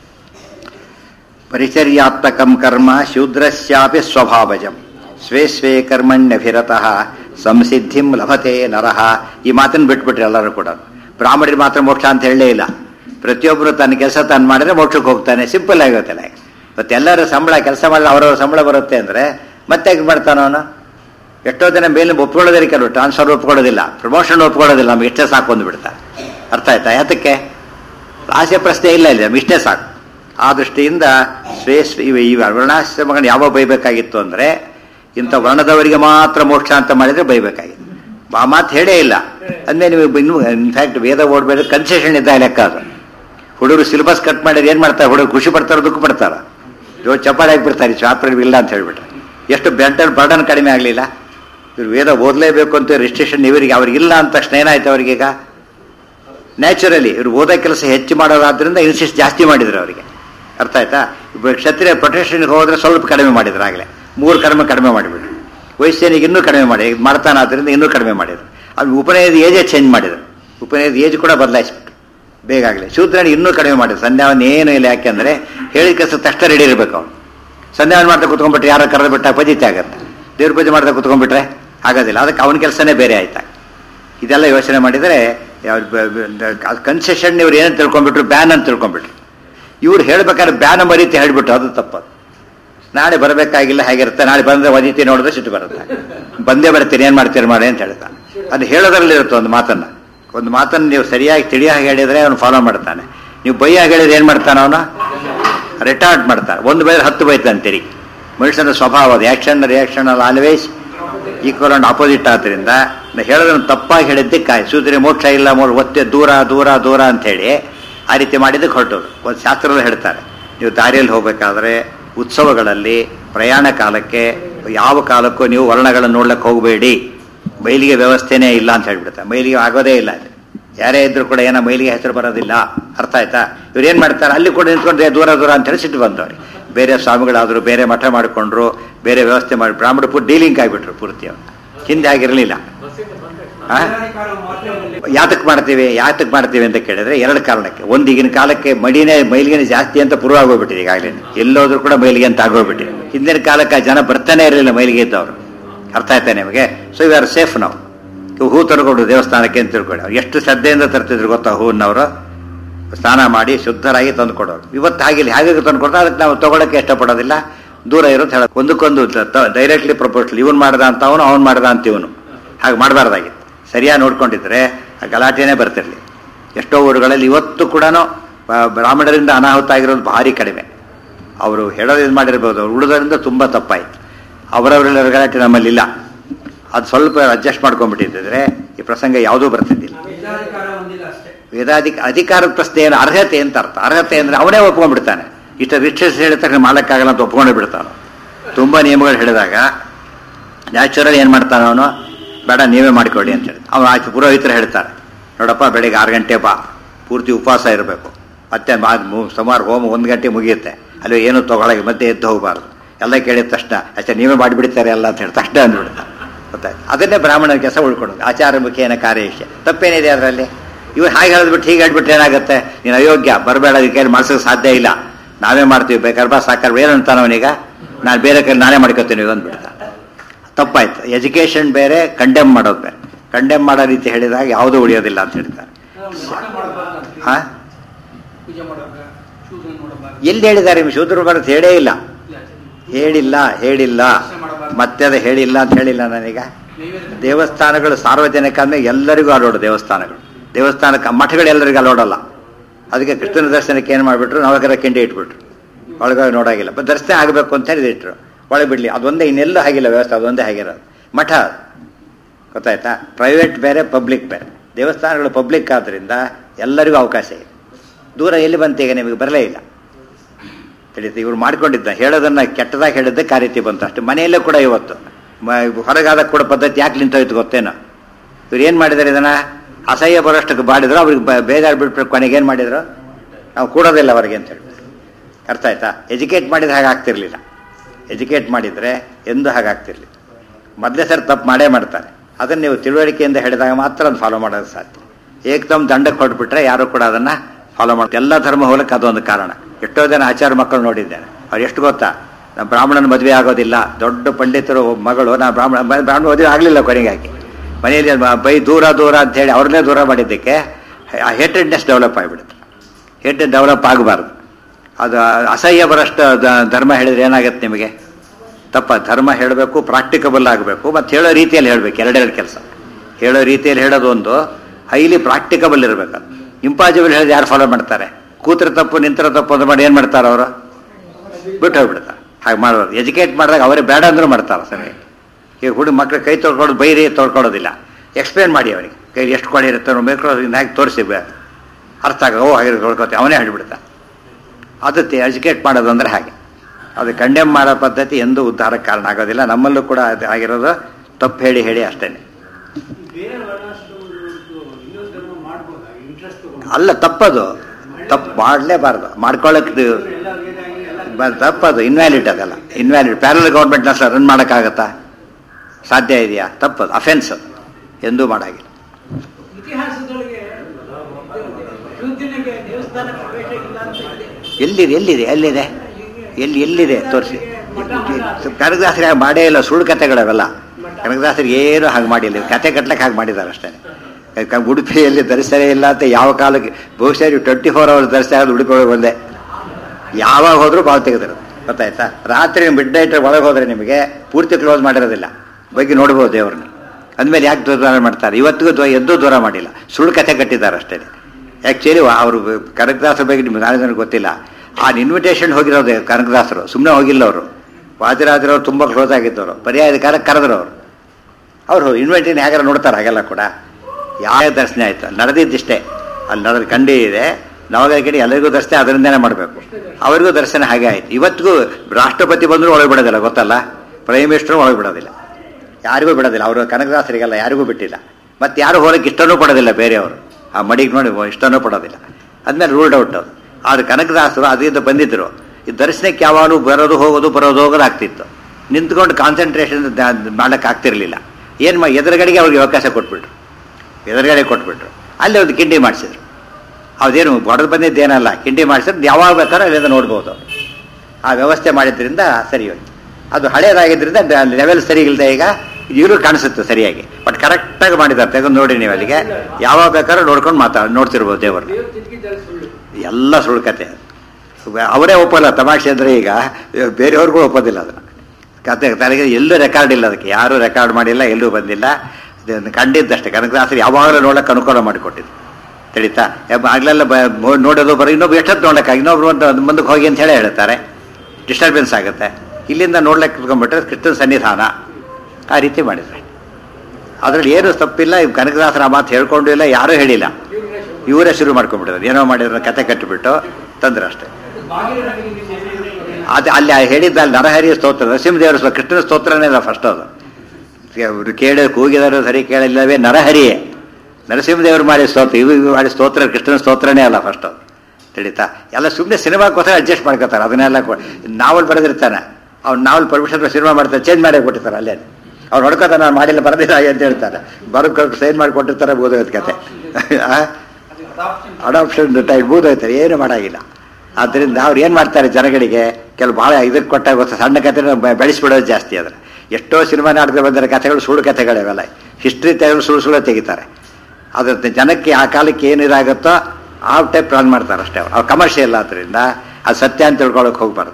ಪರಿಚರ್ಯಾತ್ಮಕಂ ಕರ್ಮ ಶೂದ್ರಸ್ಯಾಪಿ ಸ್ವಭಾವಜಂ ಸ್ವೇ ಸ್ವೇ ಕರ್ಮಣ್ಯಭಿರತಃ ಸಂಸಿದ್ಧಿಂ ಲಭತೆ ನರಹ ಈ ಮಾತನ್ನು ಬಿಟ್ಬಿಟ್ರಿ ಎಲ್ಲರೂ ಕೂಡ ಬ್ರಾಹ್ಮಣರಿಗೆ ಮಾತ್ರ ಮೋಕ್ಷ ಅಂತ ಹೇಳಲೇ ಇಲ್ಲ ಪ್ರತಿಯೊಬ್ಬರು ತನ್ನ ಕೆಲಸ ತಾನು ಮಾಡಿದ್ರೆ ಮೋಕ್ಷಕ್ಕೆ ಹೋಗ್ತಾನೆ ಸಿಂಪಲ್ ಆಗಿರುತ್ತಲ್ಲ ಇವತ್ತು ಎಲ್ಲರ ಸಂಬಳ ಕೆಲಸ ಮಾಡಿದ್ರೆ ಅವರವ್ರ ಸಂಬಳ ಬರುತ್ತೆ ಅಂದರೆ ಮತ್ತೆ ಹೇಗೆ ಮಾಡ್ತಾನ ಅವನು ಎಷ್ಟೋ ಜನ ಮೇಲೆ ಒಪ್ಕೊಳ್ಳೋದಿಲ್ಲ ಕೆಲವು ಟ್ರಾನ್ಸ್ಫರ್ ಒಪ್ಕೊಳ್ಳೋದಿಲ್ಲ ಪ್ರಮೋಷನ್ ಒಪ್ಕೊಳ್ಳೋದಿಲ್ಲ ನಮ್ಗೆ ಇಷ್ಟೇ ಸಾಕು ಅಂದ್ಬಿಡ್ತಾರೆ ಅರ್ಥ ಆಯ್ತಾ ಯಾತಕ್ಕೆ ಆಸೆ ಪ್ರಶ್ನೆ ಇಲ್ಲ ಇಲ್ಲಿ ನಮ್ಗೆ ಇಷ್ಟೇ ಸಾಕು ಆ ದೃಷ್ಟಿಯಿಂದ ಸ್ವೇ ಸ್ವ- ಇವ ಈ ವರ್ಣಾಶ್ರಮಗಳನ್ನ ಯಾವಾಗ ಬೈಬೇಕಾಗಿತ್ತು ಅಂದರೆ ಇಂಥ ವರ್ಣದವರಿಗೆ ಮಾತ್ರ ಮೋಕ್ಷ ಅಂತ ಮಾಡಿದರೆ ಬೈಬೇಕಾಗಿತ್ತು ಆ ಮಾತು ಹೇಳೇ ಇಲ್ಲ ಅಂದೇ ನೀವು ಇನ್ನು ಇನ್ಫ್ಯಾಕ್ಟ್ ವೇದ ಓಡಬೇಡ ಕನ್ಸೆಷನ್ ಇದ್ದ ಲೆಕ್ಕ ಅದು ಹುಡುಗರು ಸಿಲೆಬಸ್ ಕಟ್ ಮಾಡಿದ್ರೆ ಏನು ಮಾಡ್ತಾರೆ ಹುಡುಗರು ಖುಷಿ ಪಡ್ತಾರೋ ದುಃಖ ಪಡ್ತಾರ ಇವಾಗ ಚಪ್ಪಾಳೆ ಹಾಕ್ಬಿಡ್ತಾರೆ ಚಾಪ್ಟರ್ ಇಲ್ಲ ಅಂತ ಹೇಳ್ಬಿಟ್ರೆ ಎಷ್ಟು ಬೆಂಟಲ್ ಬರ್ಡನ್ ಕಡಿಮೆ ಆಗಲಿಲ್ಲ ಇವ್ರು ವೇದ ಓದಲೇಬೇಕು ಅಂತ ರಿಸ್ಟ್ರಿಕ್ಷನ್ ಇವರಿಗೆ ಅವ್ರಿಗಿಲ್ಲ ಅಂದ ತಕ್ಷಣ ಏನಾಯ್ತು ಅವ್ರಿಗೀಗ ನ್ಯಾಚುರಲಿ ಇವ್ರು ಓದೋ ಕೆಲಸ ಹೆಚ್ಚು ಮಾಡೋದಾದ್ರಿಂದ ಇನ್ಸಿಸ್ಟ್ ಜಾಸ್ತಿ ಮಾಡಿದ್ರು ಅವರಿಗೆ ಅರ್ಥ ಆಯ್ತಾ ಇಬ್ಬರು ಕ್ಷತ್ರಿಯ ಪ್ರೊಟೆಕ್ಷನ್ಗೆ ಹೋದ್ರೆ ಸ್ವಲ್ಪ ಕಡಿಮೆ ಮಾಡಿದ್ರು ಆಗಲೇ ಮೂರು ಕಡಿಮೆ ಕಡಿಮೆ ಮಾಡಿಬಿಟ್ರು ವಯಸ್ಸೇನಿಗೆ ಇನ್ನೂ ಕಡಿಮೆ ಮಾಡಿ ಈಗ ಮಾಡ್ತಾನಾದ್ರಿಂದ ಇನ್ನೂ ಕಡಿಮೆ ಮಾಡಿದ್ರು ಅದು ಉಪನಯದ ಏಜೇ ಚೇಂಜ್ ಮಾಡಿದ್ರು ಉಪನಯದ ಏಜ್ ಕೂಡ ಬದಲಾಯಿಸ್ಬಿಟ್ರು ಬೇಗ ಆಗಲಿ ಶೂದ್ರನಿಗೆ ಇನ್ನೂ ಕಡಿಮೆ ಮಾಡಿದ್ರು ಸಂಧ್ಯಾವನ್ನ ಏನು ಇಲ್ಲ ಯಾಕೆಂದ್ರೆ ಹೇಳಿದ ಕೆಲಸ ತಕ್ಷಣ ರೆಡಿ ಇರಬೇಕು ಅವನು ಸಂಧ್ಯಾವನ್ನ ಮಾಡ್ತಾ ಕುತ್ಕೊಂಡ್ಬಿಟ್ರೆ ಯಾರೋ ಕರೆದು ಬಿಟ್ಟ ಪಜಿತಿ ಆಗುತ್ತೆ ದೇವ್ರ ಪೂಜೆ ಮಾಡ್ತಾ ಕುತ್ಕೊಂಡ್ಬಿಟ್ರೆ ಆಗೋದಿಲ್ಲ ಅದಕ್ಕೆ ಅವನ ಕೆಲಸನೇ ಬೇರೆ ಆಯ್ತಾ ಇದೆಲ್ಲ ಯೋಚನೆ ಮಾಡಿದರೆ ಕನ್ಸೆಷನ್ ಇವ್ರು ಏನಂತ ತಿಳ್ಕೊಂಡ್ಬಿಟ್ರು ಬ್ಯಾನ್ ಅಂತ ತಿಳ್ಕೊಂಡ್ಬಿಟ್ರು ಇವ್ರು ಹೇಳ್ಬೇಕಾದ್ರೆ ಬ್ಯಾನ್ ಎಂಬ ರೀತಿ ಹೇಳ್ಬಿಟ್ರು ಅದು ತಪ್ಪದು ನಾಳೆ ಬರಬೇಕಾಗಿಲ್ಲ ಹೇಗಿರುತ್ತೆ ನಾಳೆ ಬಂದ್ರೆ ವದಿತಿ ನೋಡಿದ್ರೆ ಸಿಟ್ಟು ಬರುತ್ತೆ ಬಂದೇ ಬರ್ತೀನಿ ಏನು ಮಾಡ್ತೀರಿ ಮಾಡಿ ಅಂತ ಹೇಳ್ತಾನೆ ಅದು ಹೇಳೋದ್ರಲ್ಲಿ ಇರುತ್ತೆ ಒಂದು ಮಾತನ್ನ ಒಂದು ಮಾತನ್ನು ನೀವು ಸರಿಯಾಗಿ ತಿಳಿಯಾಗಿ ಹೇಳಿದ್ರೆ ಅವನು ಫಾಲೋ ಮಾಡ್ತಾನೆ ನೀವು ಬೈಯಾಗಿ ಹೇಳಿದ್ರೆ ಏನು ಮಾಡ್ತಾನೆ ಅವನು ರಿಟಾರ್ಟ್ ಮಾಡ್ತಾನೆ ಒಂದು ಬೈದ್ರೆ ಹತ್ತು ಬೈತಾನೆ ಮನುಷ್ಯನ ಸ್ವಭಾವ ಅದು ಆ್ಯಕ್ಷನ್ ರಿಯಾಕ್ಷನ್ ಅಲ್ಲಿ ಆಲ್ವೇಸ್ ಈಕ್ವಲ್ ಅಂಡ್ ಆಪೋಸಿಟ್ ಆದ್ರಿಂದ ನಾ ಹೇಳೋದನ್ನು ತಪ್ಪಾಗಿ ಹೇಳಿದ್ದಕ್ಕೆ ಸೂತ್ರೆ ಮೋಕ್ಷ ಇಲ್ಲ ಮೋ ಒತ್ತೆ ದೂರ ದೂರ ದೂರ ಅಂತ ಹೇಳಿ ಆ ರೀತಿ ಮಾಡಿದ್ದಕ್ಕೆ ಹೊರಟೋದು ಒಂದು ಶಾಸ್ತ್ರದಲ್ಲಿ ಹೇಳ್ತಾರೆ ನೀವು ದಾರಿಯಲ್ಲಿ ಹೋಗಬೇಕಾದ್ರೆ ಉತ್ಸವಗಳಲ್ಲಿ ಪ್ರಯಾಣ ಕಾಲಕ್ಕೆ ಯಾವ ಕಾಲಕ್ಕೂ ನೀವು ವರ್ಣಗಳನ್ನು ನೋಡ್ಲಿಕ್ಕೆ ಹೋಗಬೇಡಿ ಮೈಲಿಗೆ ವ್ಯವಸ್ಥೆನೇ ಇಲ್ಲ ಅಂತ ಹೇಳ್ಬಿಡ್ತಾರೆ ಮೈಲಿಗೆ ಆಗೋದೇ ಇಲ್ಲ ಅಲ್ಲಿ ಯಾರೇ ಇದ್ರು ಕೂಡ ಏನೋ ಮೈಲಿಗೆ ಹೆಸರು ಬರೋದಿಲ್ಲ ಅರ್ಥ ಆಯ್ತಾ ಇವ್ರು ಏನು ಮಾಡ್ತಾರೆ ಅಲ್ಲಿ ಕೂಡ ನಿಂತ್ಕೊಂಡು ಏ, ದೂರ ದೂರ ಅಂತ ಹೇಳಿ ಸಿಟ್ಟು ಬಂದವ್ರಿಗೆ ಬೇರೆ ಸ್ವಾಮಿಗಳಾದ್ರು ಬೇರೆ ಮಠ ಮಾಡಿಕೊಂಡ್ರು ಬೇರೆ ವ್ಯವಸ್ಥೆ ಮಾಡಿ ಬ್ರಾಹ್ಮಣ ಪೂರ್ತಿ ಡೀಲಿಂಗ್ ಆಗಿಬಿಟ್ರು ಪೂರ್ತಿ ಅವ್ರು ಹಿಂದೆ ಆಗಿರಲಿಲ್ಲ ಆ? ಯಾತಕ್ ಮಾಡ್ತೀವಿ ಯಾತಕ್ ಮಾಡ್ತೀವಿ ಅಂತ ಕೇಳಿದ್ರೆ ಎರಡು ಕಾರಣಕ್ಕೆ ಒಂದು ಈಗಿನ ಕಾಲಕ್ಕೆ ಮಡಿನೇ ಮೈಲಿಗೆ ಜಾಸ್ತಿ ಅಂತ ಪೂರ್ವ ಆಗೋಗ್ಬಿಟ್ಟಿದೆ ಈಗಾಗಲೇ ಎಲ್ಲೋದ್ರೂ ಕೂಡ ಮೈಲಿಗೆ ಅಂತ ಆಗೋಗ್ಬಿಟ್ಟಿದೆ ಹಿಂದಿನ ಕಾಲಕ್ಕೆ ಆ ಜನ ಬರ್ತಾನೆ ಇರಲಿಲ್ಲ ಮೈಲಿಗೆ ಇದ್ದವರು ಅರ್ಥ ಆಯ್ತಾ ನಿಮಗೆ ಸೊ ಇವ್ ಆರ್ ಸೇಫ್ ನಾವು ಇವು ಹೂ ತರ್ಕೊಂಡು ದೇವಸ್ಥಾನಕ್ಕೆ ಅಂತ ತಿಳ್ಕೊಳ್ಳಿ ಅವ್ರು ಎಷ್ಟು ಶ್ರದ್ಧೆಯಿಂದ ತರ್ತಿದ್ರು ಗೊತ್ತಾ ಹೂವನ್ನವರು ಸ್ನಾನ ಮಾಡಿ ಶುದ್ಧರಾಗಿ ತಂದು ಕೊಡೋರು ಇವತ್ತು ಹಾಗಿಲ್ಲ ಹೇಗೆ ತಂದು ಕೊಡ್ತಾರೆ ಅದಕ್ಕೆ ನಾವು ತಗೊಳಕ್ಕೆ ಇಷ್ಟಪಡೋದಿಲ್ಲ ದೂರ ಇರೋದು ಹೇಳ ಒಂದಕ್ಕೊಂದು ಡೈರೆಕ್ಟ್ಲಿ ಪ್ರಪೋಸಲ್ ಇವನು ಮಾಡ್ದ ಅಂತ ಅವನು ಅವ್ನು ಮಾಡ್ದ ಅಂತ ಇವನು ಹಾಗೆ ಮಾಡಬಾರ್ದಾಗಿತ್ತು ಸರಿಯಾಗಿ ನೋಡ್ಕೊಂಡಿದ್ರೆ ಆ ಗಲಾಟೆನೇ ಬರ್ತಿರ್ಲಿ ಎಷ್ಟೋ ಊರುಗಳಲ್ಲಿ ಇವತ್ತು ಕೂಡ ಬ್ರಾಹ್ಮಣರಿಂದ ಅನಾಹುತ ಆಗಿರೋದು ಭಾರಿ ಕಡಿಮೆ ಅವರು ಹೇಳೋದು ಇದು ಮಾಡಿರ್ಬೋದು ಅವ್ರು ಉಳಿದ್ರಿಂದ ತುಂಬ ತಪ್ಪಾಯಿತು ಅವರವರೆಲ್ಲ ಗಲಾಟೆ ನಮ್ಮಲ್ಲಿ ಇಲ್ಲ ಅದು ಸ್ವಲ್ಪ ಅಡ್ಜಸ್ಟ್ ಮಾಡ್ಕೊಂಡ್ಬಿಟ್ಟಿದ್ರೆ ಈ ಪ್ರಸಂಗ ಯಾವುದೂ ಬರ್ತಿದ್ದಿಲ್ಲ
ವೇದಾಧಿಕಾರ ಹೊಂದಿಲ್ಲ ಅಷ್ಟೇ
ವೇದಾಧಿಕ ಅಧಿಕಾರದ ಪ್ರಶ್ನೆ ಏನು ಅರ್ಹತೆ ಅಂತ ಅರ್ಥ ಅರ್ಹತೆ ಅಂದ್ರೆ ಅವನೇ ಒಪ್ಕೊಂಡ್ಬಿಡ್ತಾನೆ ಇಷ್ಟು ರಿಸ್ಟ್ರಿಕ್ಷನ್ ಹೇಳಿದ ತಕ್ಷಣ ಮಾಡಕ್ಕಾಗಲ್ಲ ಅಂತ ಒಪ್ಕೊಂಡೇ ಬಿಡ್ತಾನೆ ತುಂಬ ನಿಯಮಗಳು ಹೇಳಿದಾಗ ನ್ಯಾಚುರಲ್ ಏನು ಮಾಡ್ತಾನೆ ಅವನು ಬೇಡ ನೀವೇ ಮಾಡಿಕೊಡಿ ಅಂತ ಹೇಳಿ ಅವನು ಆಯ್ತು ಪುರೋಹಿತರು ಹೇಳ್ತಾರೆ ನೋಡಪ್ಪ ಬೆಳಿಗ್ಗೆ ಆರು ಗಂಟೆ ಬಾ ಪೂರ್ತಿ ಉಪವಾಸ ಇರಬೇಕು ಮತ್ತೆ ಮಾ- ಮು- ಸುಮಾರು ಹೋಮ ಒಂದು ಗಂಟೆ ಮುಗಿಯುತ್ತೆ ಅಲ್ಲಿ ಏನು ತಗೊಳಗೆ ಮತ್ತೆ ಎದ್ದು ಹೋಗಬಾರ್ದು ಎಲ್ಲ ಕೇಳಿದ ತಕ್ಷಣ ಅಷ್ಟೇ ನೀವೇ ಮಾಡಿಬಿಡ್ತಾರೆ ಎಲ್ಲ ಅಂತ ಹೇಳಿ ತಕ್ಷಣ ಅಂದ್ಬಿಡ್ತಾರೆ ಗೊತ್ತಾಯ್ತು ಅದನ್ನೇ ಬ್ರಾಹ್ಮಣರ ಕೆಲಸ ಉಳ್ಕೊಳ್ಳೋದು ಆಚಾರ ಮುಖೇನ ಕಾರ್ಯೇಶ ತಪ್ಪೇನಿದೆ ಅದರಲ್ಲಿ ಇವ್ರು ಹಾಗೆ ಹೇಳಿದ್ಬಿಟ್ಟು ಹೀಗೆ ಹೇಳ್ಬಿಟ್ರೆ ಏನಾಗುತ್ತೆ ನೀನು ಅಯೋಗ್ಯ ಬರಬೇಡ ಅದಕ್ಕೆ ಮಾಡ್ಸೋಕೆ ಸಾಧ್ಯ ಇಲ್ಲ ನಾವೇ ಮಾಡ್ತೀವಿ ಬೇಕಾದ್ರೆ ಬಾ ಸಾಕಾರ ಏನಂತಾನ ಅವನೀಗ ನಾನು ಬೇರೆ ಕೈ ನಾನೇ ಮಾಡ್ಕೋತೀನಿ ಅಂದ್ಬಿಡ್ತಾನೆ ತಪ್ಪಾಯ್ತು ಎಜುಕೇಶನ್ ಬೇರೆ ಕಂಡೆಮ್ ಮಾಡೋದು ಬೇರೆ ಕಂಡೆಮ್ ಮಾಡೋ ರೀತಿ ಹೇಳಿದಾಗ ಯಾವುದೂ ಉಳಿಯೋದಿಲ್ಲ ಅಂತ ಹೇಳ್ತಾರೆ ಹಾ
ಪೂಜೆ ಮಾಡುವಾಗ ಶೂದ್ರನ ನೋಡಬಾರ್ದು
ಎಲ್ಲಿ ಹೇಳಿದ್ದಾರೆ ನಿಮ್ಗೆ ಶೂದ್ರ ಬರೋದು ಹೇಳೇ ಇಲ್ಲ
ಇಲ್ಲ,
ಹೇಳಿಲ್ಲ ಹೇಳಿಲ್ಲ ಮತ್ತೆ ಅದು ಹೇಳಿಲ್ಲ ಅಂತ ಹೇಳಿಲ್ಲ ನಾನೀಗ
ನೈವೇದ್ಯ
ದೇವಸ್ಥಾನಗಳು ಸಾರ್ವಜನಿಕ ಅಂದ್ರೆ ಎಲ್ಲರಿಗೂ ಅಲೋಡು ದೇವಸ್ಥಾನಗಳು ದೇವಸ್ಥಾನಕ್ಕೆ ಮಠಗಳು ಎಲ್ಲರಿಗೂ ಅಲೋಡಲ್ಲ ಅದಕ್ಕೆ ಕೃಷ್ಣನ ದರ್ಶನಕ್ಕೆ ಏನು ಮಾಡಿಬಿಟ್ರು ನವಗ್ರಹ ಕಿಂಡಿ ಇಟ್ಬಿಟ್ರು ಒಳಗೆ ನೋಡಾಗಿಲ್ಲ ಬಟ್ ದರ್ಶನ ಆಗಬೇಕು ಅಂತ ಹೇಳಿ ಇಟ್ರು ಒಳಗೆ ಬಿಡಲಿ ಅದೊಂದೇ ಇನ್ನೆಲ್ಲೂ ಆಗಿಲ್ಲ ವ್ಯವಸ್ಥೆ ಅದೊಂದೇ ಆಗಿರೋದು ಮಠ ಅದು. ಗೊತ್ತಾಯ್ತಾ ಪ್ರೈವೇಟ್ ಬೇರೆ ಪಬ್ಲಿಕ್ ಬೇರೆ ದೇವಸ್ಥಾನಗಳು ಪಬ್ಲಿಕ್ ಆದ್ದರಿಂದ ಎಲ್ಲರಿಗೂ ಅವಕಾಶ ಇದೆ ದೂರ ಎಲ್ಲಿ ಬಂತು ಈಗ ನಿಮಗೆ ಬರಲೇ ಇಲ್ಲ ತಿಳಿತು ಇವ್ರು ಮಾಡ್ಕೊಂಡಿದ್ದ ಹೇಳೋದನ್ನ ಕೆಟ್ಟದಾಗಿ ಹೇಳಿದ್ದಕ್ಕೆ ಆ ರೀತಿ ಬಂತು ಅಷ್ಟೇ ಮನೆಯಲ್ಲೇ ಕೂಡ ಇವತ್ತು ಮ- ಹೊರಗಾದ ಕೂಡ ಪದ್ಧತಿ ಯಾಕೆ ನಿಂತೋಯ್ತು ಗೊತ್ತೇನೋ ಇವ್ರು ಏನು ಮಾಡಿದ್ದಾರೆ ಇದನ್ನ ಅಸಹ್ಯ ಬರೋಷ್ಟಕ್ಕೆ ಬಾಡಿದ್ರು ಅವ್ರಿಗೆ ಬ- ಬೇಜಾರು ಬಿಟ್ಬಿಟ್ಟು ಕೊನೆಗೆ ಏನು ಮಾಡಿದ್ರು ನಾವು ಕೂಡೋದಿಲ್ಲ ಅವರಿಗೆ ಅಂತ ಹೇಳ್ಬಿಟ್ಟು ಅರ್ಥ ಆಯ್ತಾ ಎಜುಕೇಟ್ ಮಾಡಿದ್ರೆ ಹಾಗೆ ಆಗ್ತಿರ್ಲಿಲ್ಲ ಎಜುಕೇಟ್ ಮಾಡಿದರೆ ಎಂದೂ ಹಾಗೆ ಆಗ್ತಿರ್ಲಿಲ್ಲ ಮೊದಲೇ ಸರ್ ತಪ್ಪು ಮಾಡೇ ಮಾಡ್ತಾರೆ ಅದನ್ನು ನೀವು ತಿಳುವಳಿಕೆಯಿಂದ ಹೇಳಿದಾಗ ಮಾತ್ರ ಅದು ಫಾಲೋ ಮಾಡೋದು ಸಾಧ್ಯ ಏಕದಮ್ ದಂಡಕ್ಕೆ ಹೊರಟ್ಬಿಟ್ರೆ ಯಾರು ಕೂಡ ಅದನ್ನು ಫಾಲೋ ಮಾಡ್ತಾರೆ ಎಲ್ಲ ಧರ್ಮ ಹೋಲಕ್ಕೆ ಅದೊಂದು ಕಾರಣ ಎಷ್ಟೋ ಜನ ಆಚಾರ ಮಕ್ಕಳು ನೋಡಿದ್ದೇನೆ ಅವ್ರು ಎಷ್ಟು ಗೊತ್ತಾ ನಮ್ಮ ಬ್ರಾಹ್ಮಣನ ಮದುವೆ ಆಗೋದಿಲ್ಲ ದೊಡ್ಡ ಪಂಡಿತರು ಒಬ್ಬ ಮಗಳು ನಾ ಬ್ರಾಹ್ಮಣ ಬ್ರಾಹ್ಮಣ ಮದುವೆ ಆಗಲಿಲ್ಲ ಕೊನೆಗಾಗಿ ಮನೆಯಲ್ಲಿ ಮ- ಬೈ ದೂರ ದೂರ ಅಂತ ಹೇಳಿ ಅವ್ರನ್ನೇ ದೂರ ಮಾಡಿದ್ದಕ್ಕೆ ಆ ಹೇಟ್ರೆಡ್ನೆಸ್ ಡೆವಲಪ್ ಆಗಿಬಿಡುತ್ತೆ ಹೇಟ್ ಡೆವಲಪ್ ಆಗಬಾರ್ದು ಅದು ಅಸಹ್ಯ ಬರೋಷ್ಟು ದ- ಧರ್ಮ ಹೇಳಿದ್ರೆ ಏನಾಗುತ್ತೆ ನಿಮಗೆ ತಪ್ಪ ಧರ್ಮ ಹೇಳಬೇಕು ಪ್ರಾಕ್ಟಿಕಬಲ್ ಆಗಬೇಕು ಮತ್ತು ಹೇಳೋ ರೀತಿಯಲ್ಲಿ ಹೇಳಬೇಕು ಎರಡೆರಡು ಕೆಲಸ ಹೇಳೋ ರೀತಿಯಲ್ಲಿ ಹೇಳೋದು ಒಂದು ಹೈಲಿ ಪ್ರಾಕ್ಟಿಕಬಲ್ ಇರಬೇಕು ಇಂಪಾಸಿಬಲ್ ಹೇಳಿದ್ರೆ ಯಾರು ಫಾಲೋ ಮಾಡ್ತಾರೆ ಕೂತ್ರ ತಪ್ಪು ನಿಂತರ ತಪ್ಪು ಅಂತ ಮಾಡಿ ಏನು ಮಾಡ್ತಾರೆ ಅವರು ಬಿಟ್ಟು ಹೋಗ್ಬಿಡ್ತಾರೆ ಹಾಗೆ ಮಾಡೋದು ಎಜುಕೇಟ್ ಮಾಡಿದಾಗ ಅವರೇ ಬೇಡ ಅಂದ್ರೂ ಮಾಡ್ತಾರೆ ಸರಿ ಈಗ ಹುಡುಗ ಮಕ್ಳು ಕೈ ತೊಳ್ಕೊಳ್ಳೋದು ಬೈರಿ ತೊಳ್ಕೊಳ್ಳೋದಿಲ್ಲ ಎಕ್ಸ್ಪ್ಲೇನ್ ಮಾಡಿ ಅವನಿಗೆ ಕೈ ಎಷ್ಟು ಕೊಡಿ ಇರುತ್ತೆ ಮೇಲ್ಕೊಳ್ಳೋದು ಇನ್ನು ಹಾಗೆ ತೋರಿಸಿ ಅರ್ಥ ಆಗ ಓ ಹಾಗೆ ತೊಳ್ಕೊತೀವಿ ಅವನೇ ಹೇಳ್ಬಿಡ್ತಾನೆ ಅದು ಎಜುಕೇಟ್ ಮಾಡೋದು ಅಂದ್ರೆ ಹಾಗೆ ಅದು ಕಂಡೆಮ್ ಮಾಡೋ ಪದ್ಧತಿ ಎಂದೂ ಉದ್ಧಾರಕ್ಕೆ ಕಾರಣ ಆಗೋದಿಲ್ಲ ನಮ್ಮಲ್ಲೂ ಕೂಡ ಅದು ಆಗಿರೋದು ತಪ್ಪು ಹೇಳಿ ಹೇಳಿ ಅಷ್ಟೇ
ಬೇರೆ ವರ್ಣಾಶ್ರಮಗಳು ಇನ್ನೊಂದು ಧರ್ಮ ಮಾಡ್ಬೋದಾ ಇಂಟ್ರೆಸ್ಟ್ ತಗೊಂಡು
ಅಲ್ಲ ತಪ್ಪದು ತಪ್ಪು ಮಾಡಲೇಬಾರ್ದು ಮಾಡ್ಕೊಳ್ಳೋಕೆ
ಎಲ್ಲ ವೇದಾಂಗಿ ಎಲ್ಲ
ಬ- ತಪ್ಪದು ಇನ್ವ್ಯಾಲಿಡ್ ಅದಲ್ಲ ಇನ್ವ್ಯಾಲಿಡ್ ಪ್ಯಾರಲ್ ಗೌರ್ಮೆಂಟ್ನ ಸರ್ ರನ್ ಮಾಡೋಕ್ಕಾಗತ್ತಾ ಸಾಧ್ಯ ಇದೆಯಾ ತಪ್ಪದು ಅಫೆನ್ಸ್ ಅದು ಎಂದೂ ಮಾಡಾಗಿಲ್ಲ
ಇತಿಹಾಸದೊಳಗೆ ಅಯೋಧ್ಯೆಗೆ ದೇವಸ್ಥಾನ ಪ್ರವೇಶ ಇಲ್ಲ ಅಂತ ಇದೆ
ಎಲ್ಲಿದೆ ಎಲ್ಲಿದೆ ಎಲ್ಲಿದೆ ಎಲ್ಲಿ ಎಲ್ಲಿದೆ ತೋರಿಸಿ ಕನಕದಾಸರಿಗೆ ಹಾಗೆ ಮಾಡೇ ಇಲ್ಲ ಸುಳ್ಳು ಕಥೆಗಳವೆಲ್ಲ ಕನಕದಾಸರಿಗೆ ಏನು ಹಾಗೆ ಮಾಡಿಲ್ಲ ಇವ್ರು ಕತೆ ಕಟ್ಲಕ್ಕೆ ಹಾಗೆ ಮಾಡಿದ್ದಾರೆ ಅಷ್ಟೇ ಕ- ಉಡುಪಿಯಲ್ಲಿ ದರ್ಶನ ಇಲ್ಲ ಅಂತ ಯಾವ ಕಾಲಕ್ಕೆ ಬಹುಶಃ ನೀವು ಟ್ವೆಂಟಿ ಫೋರ್ ಅವರ್ಸ್ ದರ್ಶನ ಆಗೋದು ಉಡುಪಿ ಒಳಗೆ ಬಂದೆ ಯಾವಾಗ ಹೋದ್ರೂ ಬಾವು ತೆಗೆದಿರೋದು ಗೊತ್ತಾಯ್ತಾ ರಾತ್ರಿ ಮಿಡ್ ನೈಟ್ ಒಳಗೆ ಹೋದ್ರೆ ನಿಮಗೆ ಪೂರ್ತಿ ಕ್ಲೋಸ್ ಮಾಡಿರೋದಿಲ್ಲ ಬಗ್ಗೆ ನೋಡ್ಬೋದು ದೇವ್ರನ್ನ ಅಂದಮೇಲೆ ಯಾಕೆ ದೂರ ಮಾಡ್ತಾರೆ ಇವತ್ತಿಗೂ ದ್ವ- ಎದ್ದು ದೂರ ಮಾಡಿಲ್ಲ ಸುಳ್ಳು ಕಥೆ ಕಟ್ಟಿದ್ದಾರೆ ಅಷ್ಟೇ ಆ್ಯಕ್ಚುಲಿ ಅವರು ಕನಕದಾಸರ ಬಗ್ಗೆ ನಿಮ್ಗೆ ನಾಳೆ ನನಗೆ ಗೊತ್ತಿಲ್ಲ ಆ ಇನ್ವಿಟೇಷನ್ ಹೋಗಿರೋದು ಕನಕದಾಸರು ಸುಮ್ಮನೆ ಹೋಗಿಲ್ಲ ಅವರು ವಾದಿರಾಜರವ್ರು ತುಂಬ ಕ್ಲೋಸ್ ಆಗಿದ್ದವರು ಪರ್ಯಾಯದ ಕಾಲಕ್ಕೆ ಕರೆದ್ರು ಅವರು ಅವರು ಇನ್ವಿಟೇಷನ್ ಹೇಗಾರ ನೋಡ್ತಾರೆ ಹಾಗೆಲ್ಲ ಕೂಡ ಯಾವ ದರ್ಶನ ಆಯ್ತು ಅಲ್ಲಿ ನಡೆದಿದ್ದಿಷ್ಟೇ ಅಲ್ಲಿ ನಡೆದ ಕಂಡಿ ಇದೆ ನವಗ ಕಡೆ ಎಲ್ಲರಿಗೂ ದರ್ಶನ ಅದರಿಂದನೇ ಮಾಡಬೇಕು ಅವರಿಗೂ ದರ್ಶನ ಹಾಗೆ ಆಯ್ತು ಇವತ್ತಿಗೂ ರಾಷ್ಟ್ರಪತಿ ಬಂದರೂ ಒಳಗೆ ಬಿಡೋದಿಲ್ಲ ಗೊತ್ತಲ್ಲ ಪ್ರೈಮ್ ಮಿನಿಸ್ಟರ್ ಒಳಗೆ ಬಿಡೋದಿಲ್ಲ ಯಾರಿಗೂ ಬಿಡೋದಿಲ್ಲ ಅವರು ಕನಕದಾಸರಿಗೆಲ್ಲ ಯಾರಿಗೂ ಬಿಟ್ಟಿಲ್ಲ ಮತ್ತೆ ಯಾರು ಹೋಗಕ್ಕೆ ಇಷ್ಟನೂ ಪಡೋದಿಲ್ಲ ಬೇರೆಯವರು ಆ ಮಡಿಗೆ ನೋಡಿ ಇಷ್ಟನೂ ಪಡೋದಿಲ್ಲ ಅದ್ಮೇಲೆ ರೂಲ್ಡ್ ಔಟ್ ಅದು ಆದ್ರೆ ಕನಕದಾಸರು ಅದರಿಂದ ಬಂದಿದ್ರು ಈ ದರ್ಶನಕ್ಕೆ ಯಾವಾಗಲೂ ಬರೋದು ಹೋಗೋದು ಬರೋದು ಹೋಗೋದು ಆಗ್ತಿತ್ತು ನಿಂತ್ಕೊಂಡು ಕಾನ್ಸಂಟ್ರೇಷನ್ ಮಾಡಕ್ಕೆ ಆಗ್ತಿರ್ಲಿಲ್ಲ ಏನು ಮಾ ಎದುರುಗಡೆಗೆ ಅವ್ರಿಗೆ ಅವಕಾಶ ಕೊಟ್ಬಿಟ್ರು ಎದುರುಗಡೆ ಕೊಟ್ಬಿಟ್ರು ಅಲ್ಲಿ ಒಂದು ಕಿಂಡಿ ಮಾಡಿಸಿದ್ರು ಅದೇನು ಹೊಡೆದು ಬಂದಿದ್ದೇನಲ್ಲ ಕಿಂಡಿ ಮಾಡಿಸಿದ್ರು ಯಾವಾಗ ಬೇಕಾದ್ರೂ ಅಲ್ಲಿಂದ ನೋಡ್ಬೋದು ಆ ವ್ಯವಸ್ಥೆ ಮಾಡಿದ್ರಿಂದ ಸರಿ ಹೋಯ್ತು ಅದು ಹಳೇದಾಗಿದ್ದರಿಂದ ಲೆವೆಲ್ ಸರಿ ಇಲ್ಲದೆ ಈಗ ಈಗಲೂ ಕಾಣಿಸುತ್ತೆ ಸರಿಯಾಗಿ ಬಟ್ ಕರೆಕ್ಟಾಗಿ ಮಾಡಿದ್ದಾರೆ ತೆಗೆದು ನೋಡಿ ನೀವು ಅಲ್ಲಿಗೆ ಯಾವಾಗ ಬೇಕಾದ್ರೂ ನೋಡ್ಕೊಂಡು ಮಾತಾಡ ನೋಡ್ತಿರ್ಬೋದು ದೇವರು
ದೇವ್ರು ತಿದ್ಕಿದ್ದಾರೆ ಸುಳ್ಳು
ಎಲ್ಲ ಸುಳ್ಳು ಕತೆ ಅವರೇ ಒಪ್ಪಲ್ಲ ತಮಾಷೆ ಅಂದರೆ ಈಗ ಬೇರೆಯವ್ರಿಗೂ ಒಪ್ಪೋದಿಲ್ಲ ಅದನ್ನು ಕತೆ ತಲೆಗೆ ಎಲ್ಲೂ ರೆಕಾರ್ಡ್ ಇಲ್ಲ ಅದಕ್ಕೆ ಯಾರೂ ರೆಕಾರ್ಡ್ ಮಾಡಿಲ್ಲ ಎಲ್ಲೂ ಬಂದಿಲ್ಲ ಇದನ್ನು ಕಂಡಿದ್ದಷ್ಟೇ ಕನಕದಾಸರು ಯಾವಾಗಲೂ ನೋಡಕ್ಕೆ ಅನುಕೂಲ ಮಾಡಿಕೊಟ್ಟಿದ್ದು ತಿಳಿತಾ ಆಗ್ಲೆಲ್ಲ ಬ ಮೋ- ನೋಡೋದು ಬರೋ ಇನ್ನೊಬ್ರು ಎಷ್ಟೊತ್ತು ನೋಡಕ್ಕೆ ಇನ್ನೊಬ್ರು ಅಂತ ಮುಂದಕ್ಕೆ ಹೋಗಿ ಅಂತ ಹೇಳೇ ಹೇಳ್ತಾರೆ ಡಿಸ್ಟರ್ಬೆನ್ಸ್ ಆಗುತ್ತೆ ಇಲ್ಲಿಂದ ನೋಡ್ಲಿಕ್ಕೆ ಕುತ್ಕೊಂಡ್ಬಿಟ್ರೆ ಕೃಷ್ಣನ ಸನ್ನಿಧಾನ ಆ ರೀತಿ ಮಾಡಿದ್ದಾರೆ ಅದರಲ್ಲಿ ಏನು ತಪ್ಪಿಲ್ಲ ಇವ್ ಕನಕದಾಸರ ಆ ಮಾತು ಹೇಳ್ಕೊಂಡು ಇಲ್ಲ ಯಾರೂ ಹೇಳಿಲ್ಲ ಇವರೇ ಶುರು ಮಾಡ್ಕೊಂಡ್ಬಿಟ್ಟಿದ್ದಾರೆ ಏನೋ ಮಾಡಿದ್ರು ಕತೆ ಕಟ್ಟಿಬಿಟ್ಟು ತಂದ್ರೆ ಅಷ್ಟೇ ಅದು ಅಲ್ಲಿ ಹೇಳಿದ್ದ ಅಲ್ಲಿ ನರಹರಿ ಸ್ತೋತ್ರ ನರಸಿಂಹದೇವರ ಸ್ವ- ಕೃಷ್ಣನ ಸ್ತೋತ್ರನೇ ಇಲ್ಲ ಫಸ್ಟ್ ಅದು ಇವ್ರು ಕೇಳಿ ಕೂಗಿದರು ಸರಿ ಕೇಳಿಲ್ಲವೇ ನರಹರಿಯೇ ನರಸಿಂಹದೇವರು ಮಾಡಿ ಸ್ತೋತ್ರ ಇವು ಇವು ಮಾಡಿ ಸ್ತೋತ್ರ ಕೃಷ್ಣನ ಸ್ತೋತ್ರನೇ ಅಲ್ಲ ಫಸ್ಟ್ ಅದು ತಿಳಿತಾ ಎಲ್ಲ ಸುಮ್ಮನೆ ಸಿನಿಮಾಕ್ಕೋಸ್ಕರ ಅಡ್ಜಸ್ಟ್ ಮಾಡ್ಕೋತಾರೆ ಅದನ್ನೆಲ್ಲ ನಾವಲ್ ಬರೆದಿರ್ತಾನೆ ಅವ್ನು ನಾವಲ್ ಪರ್ಮಿಷನ್ ಸಿನಿಮಾ ಮಾಡ್ತಾರೆ ಚೇಂಜ್ ಮಾಡೇ ಕೊಟ್ಟಿರ್ತಾರೆ ಅಲ್ಲೇ ಅವ್ರು ನೋಡ್ಕೋತಾನೆ ನಾನು ಮಾಡಿಲ್ಲ ಬರೆದಿಲ್ಲ ಅಂತ ಹೇಳ್ತಾರೆ ಬರೋದು ಸೈನ್ ಮಾಡಿ ಕೊಟ್ಟಿರ್ತಾರೆ ಬೋಧೋದ್ ಕತೆ ಅಡಾಪ್ಷನ್ ಟೈಪ್ ಬೋಧೋಯ್ತಾರೆ ಏನು ಮಾಡಾಗಿಲ್ಲ ಆದ್ದರಿಂದ ಅವ್ರು ಏನು ಮಾಡ್ತಾರೆ ಜನಗಳಿಗೆ ಕೆಲವು ಭಾಳ ಇದಕ್ಕೆ ಕೊಟ್ಟಾಗ ಗೊತ್ತಾ ಸಣ್ಣ ಕತೆ ಬೆಳೆಸ್ಬಿಡೋದು ಜಾಸ್ತಿ ಅದ್ರ ಎಷ್ಟೋ ಸಿನಿಮಾ ನಾಟಕ ಬಂದರೆ ಕಥೆಗಳು ಸುಳ್ಳು ಕಥೆಗಳಿವೆಲ್ಲ ಹಿಸ್ಟ್ರಿ ತೆಗೆದು ಸುಳ್ಳು ಸುಳ್ಳು ತೆಗಿತಾರೆ ಅದ್ರ ಜನಕ್ಕೆ ಆ ಕಾಲಕ್ಕೆ ಏನು ಇದಾಗುತ್ತೋ ಆ ಟೈಪ್ ರನ್ ಮಾಡ್ತಾರೆ ಅಷ್ಟೇ ಅವ್ರು ಅವ್ರು ಕಮರ್ಷಿಯಲ್ ಆದ್ದರಿಂದ ಅದು ಸತ್ಯ ಅಂತ ತಿಳ್ಕೊಳಕ್ಕೆ ಹೋಗ್ಬಾರ್ದು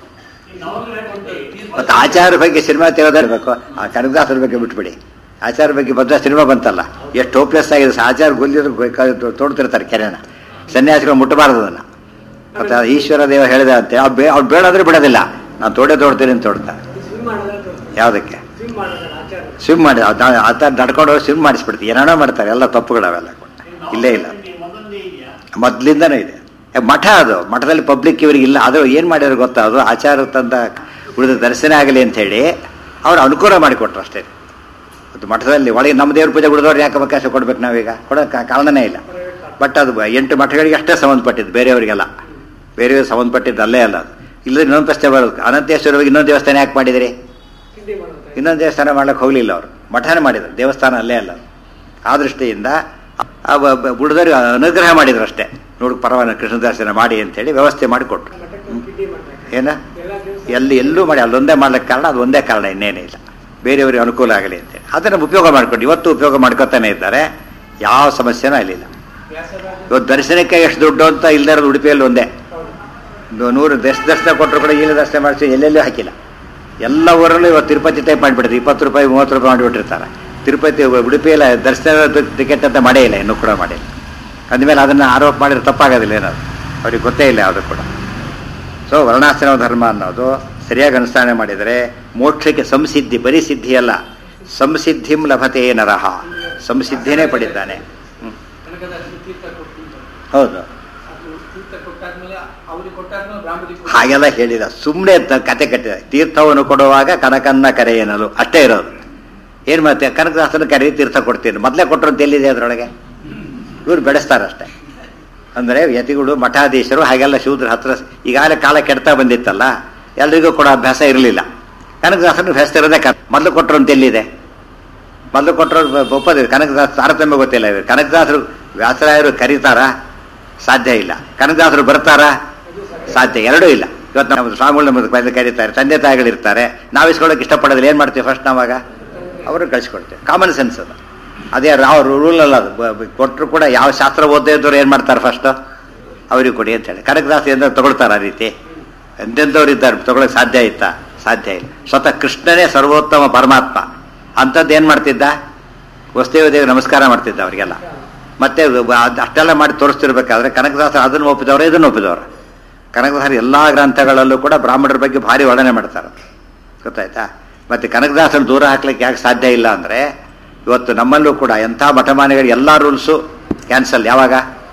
ಮತ್ತು ಆಚಾರ ಬಗ್ಗೆ ಸಿನಿಮಾ ತೆಗೆದಿರ್ಬೇಕು ಆ ಕನಕದಾಸರ ಬಗ್ಗೆ ಬಿಟ್ಬಿಡಿ ಆಚಾರ ಬಗ್ಗೆ ಭದ್ರ ಸಿನಿಮಾ ಬಂತಲ್ಲ ಎಷ್ಟು ಹೋಪ್ಲೆಸ್ ಆಗಿದೆ ಆಚಾರ ಗುಲ್ಲಿದ್ರು ತೋಡ್ತಿರ್ತಾರೆ ಕೆರೆನ ಸನ್ಯಾಸಿಗಳು ಮುಟ್ಟಬಾರದು ಅದನ್ನ ಮತ್ತೆ ಆ ಈಶ್ವರ ದೇವ ಹೇಳಿದ ಅಂತ ಅವ್ರು ಬೇ ಅವ್ರು ಬೇಡಾದ್ರೆ ಬಿಡೋದಿಲ್ಲ ನಾನು ತೋಡೆ ತೋಡ್ತೀನಿ ಅಂತ ತೋಡ್ತಾರೆ
ಸ್ವಿಮ್ ಮಾಡೋದ್ರೆ ತೋರಿಸ್ತಾರೆ.
ಯಾವುದಕ್ಕೆ
ಸ್ವಿಮ್ ಮಾಡೋದ್ರೆ ಆಚಾರ
ಸ್ವಿಮ್ ಮಾಡಿ ಆ ಥರ ನಡ್ಕೊಂಡು ಹೋಗಿ ಸ್ವಿಮ್ ಮಾಡಿಸ್ಬಿಡ್ತೀವಿ ಏನೇನೋ ಮಾಡ್ತಾರೆ ಎಲ್ಲ ತಪ್ಪುಗಳವೆಲ್ಲ ಇಲ್ಲೇ ಇಲ್ಲ ಮೊದ್ಲಿಂದನೂ ಇದೆ ಏ, ಮಠ ಅದು ಮಠದಲ್ಲಿ ಪಬ್ಲಿಕ್ ಇವರಿಗೆ ಇಲ್ಲ ಅದು ಏನು ಮಾಡಿದ್ರು ಗೊತ್ತಾ ಅದು ಆಚಾರ ತಂದ ಉಳಿದ ದರ್ಶನ ಆಗಲಿ ಅಂತ ಹೇಳಿ ಅವ್ರು ಅನುಕೂಲ ಮಾಡಿಕೊಟ್ರು ಅಷ್ಟೇ ಅದು ಮಠದಲ್ಲಿ ಒಳಗೆ ನಮ್ಮ ದೇವ್ರ ಪೂಜೆ ಉಳಿದವ್ರು ಯಾಕೆ ಅವಕಾಶ ಕೊಡ್ಬೇಕು ನಾವೀಗ ಕೊಡೋ ಕಾ- ಕಾರಣನೇ ಇಲ್ಲ ಬಟ್ ಅದು ಎಂಟು ಮಠಗಳಿಗೆ ಅಷ್ಟೇ ಸಂಬಂಧಪಟ್ಟಿದ್ದು ಬೇರೆಯವರಿಗೆಲ್ಲ ಬೇರೆಯವ್ರಿಗೆ ಸಂಬಂಧಪಟ್ಟಿದ್ದು ಅಲ್ಲೇ ಅಲ್ಲ ಅದು ಇಲ್ಲದ್ರೆ ಇನ್ನೊಂದು ಪ್ರಶ್ನೆ ಬರೋದು ಅನಂತೇಶ್ವರವಾಗಿ ಇನ್ನೊಂದು ದೇವಸ್ಥಾನ ಯಾಕೆ ಮಾಡಿದಿರಿ
ತಿಂಡಿ ಮಾಡೋದು
ಇನ್ನೊಂದು ದೇವಸ್ಥಾನ ಮಾಡ್ಲಿಕ್ಕೆ ಹೋಗಲಿಲ್ಲ ಅವರು ಮಠನೇ ಮಾಡಿದ್ರು ದೇವಸ್ಥಾನ ಅಲ್ಲೇ ಅಲ್ಲ ಆ ದೃಷ್ಟಿಯಿಂದ ಉಳಿದವ್ರಿಗೆ ಅನುಗ್ರಹ ಮಾಡಿದ್ರು ಅಷ್ಟೇ ನೋಡು ಪರವಾನ ಕೃಷ್ಣ ದರ್ಶನ ಮಾಡಿ ಅಂತೇಳಿ ವ್ಯವಸ್ಥೆ ಮಾಡಿಕೊಟ್ರು
ಮಠಕ್ಕೆ ಒಂದು ಕಿಡ್ಡಿ ಮಾಡ್ತಾರೆ
ಏನ
ಎಲ್ಲ ದಿವಸ
ಎಲ್ಲಿ ಎಲ್ಲೂ ಮಾಡಿ ಅಲ್ಲೊಂದೇ ಮಾಡ್ಲಿಕ್ಕೆ ಕಾರಣ ಅದು ಒಂದೇ ಕಾರಣ ಇನ್ನೇನೇ ಇಲ್ಲ ಬೇರೆಯವರಿಗೆ ಅನುಕೂಲ ಆಗಲಿ ಅಂತೇಳಿ ಅದನ್ನು ಉಪಯೋಗ ಮಾಡ್ಕೊಂಡು ಇವತ್ತು ಉಪಯೋಗ ಮಾಡ್ಕೊತಾನೆ ಇದ್ದಾರೆ ಯಾವ ಸಮಸ್ಯೆನೂ ಅಲ್ಲಿಲ್ಲ
ವ್ಯಾಸರಾಜ
ಇವತ್ತು ದರ್ಶನಕ್ಕೆ ಎಷ್ಟು ದುಡ್ಡು ಅಂತ ಇಲ್ಲದೆ ಇರೋದು ಉಡುಪಿಯಲ್ಲಿ ಒಂದೇ
ಹೌದು
ಒಂದು ನೂರು ದರ್ಶ ದರ್ಶನ ಕೊಟ್ಟರು ಕೂಡ ಇಲ್ಲಿ ದರ್ಶನ ಮಾಡಿಸಿ ಎಲ್ಲೆಲ್ಲೂ ಹಾಕಿಲ್ಲ ಎಲ್ಲ ಊರಲ್ಲೂ ಇವತ್ತು ತಿರುಪತಿ ಟೈಪ್ ಮಾಡಿಬಿಡ್ತಾರೆ ಇಪ್ಪತ್ತು ರೂಪಾಯಿ ಮೂವತ್ತು ರೂಪಾಯಿ ಮಾಡಿಬಿಟ್ಟಿರ್ತಾರೆ ತಿರುಪತಿ ಉಡುಪಿಯಲ್ಲಿ ದರ್ಶನ ಟಿಕೆಟ್ ಅಂತ ಮಾಡೇ ಇಲ್ಲ ಇನ್ನೂ ಕೂಡ ಮಾಡಿಲ್ಲ ಅಂದಮೇಲೆ ಅದನ್ನು ಆರೋಪ ಮಾಡಿದ್ರೆ ತಪ್ಪಾಗೋದಿಲ್ಲ ಏನಾದ್ರು ಅವ್ರಿಗೆ ಗೊತ್ತೇ ಇಲ್ಲ ಯಾವುದು ಕೂಡ ಸೊ ವರ್ಣಾಶ್ರಮ ಧರ್ಮ ಅನ್ನೋದು ಸರಿಯಾಗಿ ಅನುಷ್ಠಾನ ಮಾಡಿದರೆ ಮೋಕ್ಷಕ್ಕೆ ಸಂಸಿದ್ಧಿ ಬರೀ ಸಿದ್ಧಿ ಅಲ್ಲ ಸಂಸಿದ್ಧಿಂ ಲಭತೆ ನರಹ ಸಂಸಿದ್ಧಿನೇ ಪಡಿದ್ದಾನೆ ಹ್ಮ್.
ಕನಕದಾಸರು ತೀರ್ಥ ಕೊಟ್ಟು
ಹೌದು
ಅದು ತೀರ್ಥ ಕೊಟ್ಟಾದ್ಮೇಲೆ ಅವ್ರಿಗೆ ಕೊಟ್ಟಾದ್ಮೇಲೆ ಬ್ರಾಹ್ಮಣಿಗೆ ಕೊಟ್ಟು-
ಹಾಗೆಲ್ಲ ಹೇಳಿದ ಸುಮ್ಮನೆ ಕತೆ ಕಟ್ಟಿದ ತೀರ್ಥವನ್ನು ಕೊಡುವಾಗ ಕನಕನ್ನ ಕರೆ ಏನಲು ಅಷ್ಟೇ ಇರೋದು ಏನು ಮತ್ತೆ ಕನಕದಾಸನ ಕರೆ ತೀರ್ಥ ಕೊಡ್ತೀನಿ ಮೊದಲೇ ಕೊಟ್ಟರು ಅಂತ ಎಲ್ಲಿದೆ ಅದರೊಳಗೆ ಇವ್ರು ಬೆಳೆಸ್ತಾರಷ್ಟೇ ಅಂದರೆ ಯತಿಗಳು ಮಠಾಧೀಶರು ಹಾಗೆಲ್ಲ ಶೂದ್ರ ಹತ್ರ ಈಗಾಗಲೇ ಕಾಲ ಕೆಡ್ತಾ ಬಂದಿತ್ತಲ್ಲ ಎಲ್ರಿಗೂ ಕೂಡ ಅಭ್ಯಾಸ ಇರಲಿಲ್ಲ ಕನಕದಾಸನ ಹೆಸರಿರೋದೇ ಕ ಮೊದಲು ಕೊಟ್ಟರು ಅಂತ ಎಲ್ಲಿದೆ ಮೊದಲು ಕೊಟ್ಟರು ಒಪ್ಪದಿಲ್ಲ ಕನಕದಾಸ ತಾರತಮ್ಯ ಗೊತ್ತಿಲ್ಲ ಇವರು ಕನಕದಾಸರು ವ್ಯಾಸರಾಯರು ಕರೀತಾರ ಸಾಧ್ಯ ಇಲ್ಲ ಕನಕದಾಸರು ಬರ್ತಾರಾ ಸಾಧ್ಯ ಎರಡೂ ಇಲ್ಲ ಇವತ್ತು ನಮ್ಮ ಸ್ವಾಮಿಗಳು ನಮ್ಮದು ಬಂದು ಕರೀತಾರೆ ತಂದೆ ತಾಯಿಗಳಿರ್ತಾರೆ ನಾವು ಇಸ್ಕೊಳ್ಳೋಕೆ ಇಷ್ಟಪಡೋದಿಲ್ಲ ಏನು ಮಾಡ್ತೀವಿ ಫಸ್ಟ್ ನಾವಾಗ ಅವರು ಕಳಿಸ್ಕೊಡ್ತೇವೆ ಕಾಮನ್ ಸೆನ್ಸ್ ಅದು ಅದೇ ಯಾವ ರೂಲ್ ಅಲ್ಲ ಅದು ಕೊಟ್ಟರು ಕೂಡ ಯಾವ ಶಾಸ್ತ್ರ ಓದದೇ ಇದ್ದವ್ರು ಏನು ಮಾಡ್ತಾರೆ ಫಸ್ಟು ಅವ್ರಿಗೆ ಕೊಡಿ ಅಂತ ಹೇಳಿ ಕನಕದಾಸ ಏನಾದ್ರು ತಗೊಳ್ತಾರ ಆ ರೀತಿ ಎಂತೆಂಥವ್ರು ಇದ್ದಾರೆ ತಗೊಳಕ್ ಸಾಧ್ಯ ಇತ್ತಾ ಸಾಧ್ಯ ಇಲ್ಲ ಸ್ವತಃ ಕೃಷ್ಣನೇ ಸರ್ವೋತ್ತಮ ಪರಮಾತ್ಮ ಅಂಥದ್ದು ಏನು ಮಾಡ್ತಿದ್ದ ವಸ್ತುದೇವತೆಗೆ ನಮಸ್ಕಾರ ಮಾಡ್ತಿದ್ದ ಅವರಿಗೆಲ್ಲ ಮತ್ತೆ ಅದ್- ಅಷ್ಟೆಲ್ಲ ಮಾಡಿ ತೋರಿಸ್ತಿರ್ಬೇಕಾದ್ರೆ ಕನಕದಾಸರು ಅದನ್ನು ಒಪ್ಪಿದವರು ಇದನ್ನು ಒಪ್ಪಿದವರು ಕನಕದಾಸರು ಎಲ್ಲ ಗ್ರಂಥಗಳಲ್ಲೂ ಕೂಡ ಬ್ರಾಹ್ಮಣರ ಬಗ್ಗೆ ಭಾರಿ ವರ್ಣನೆ ಮಾಡ್ತಾರೆ ಗೊತ್ತಾಯ್ತಾ ಮತ್ತೆ ಕನಕದಾಸರು ದೂರ ಹಾಕ್ಲಿಕ್ಕೆ ಯಾಕೆ ಸಾಧ್ಯ ಇಲ್ಲ ಅಂದರೆ ಇವತ್ತು ನಮ್ಮಲ್ಲೂ ಕೂಡ ಎಂಥ ಮಠಮಾನಿಗಳು ಎಲ್ಲ ರೂಲ್ಸು ಕ್ಯಾನ್ಸಲ್ ಯಾವಾಗ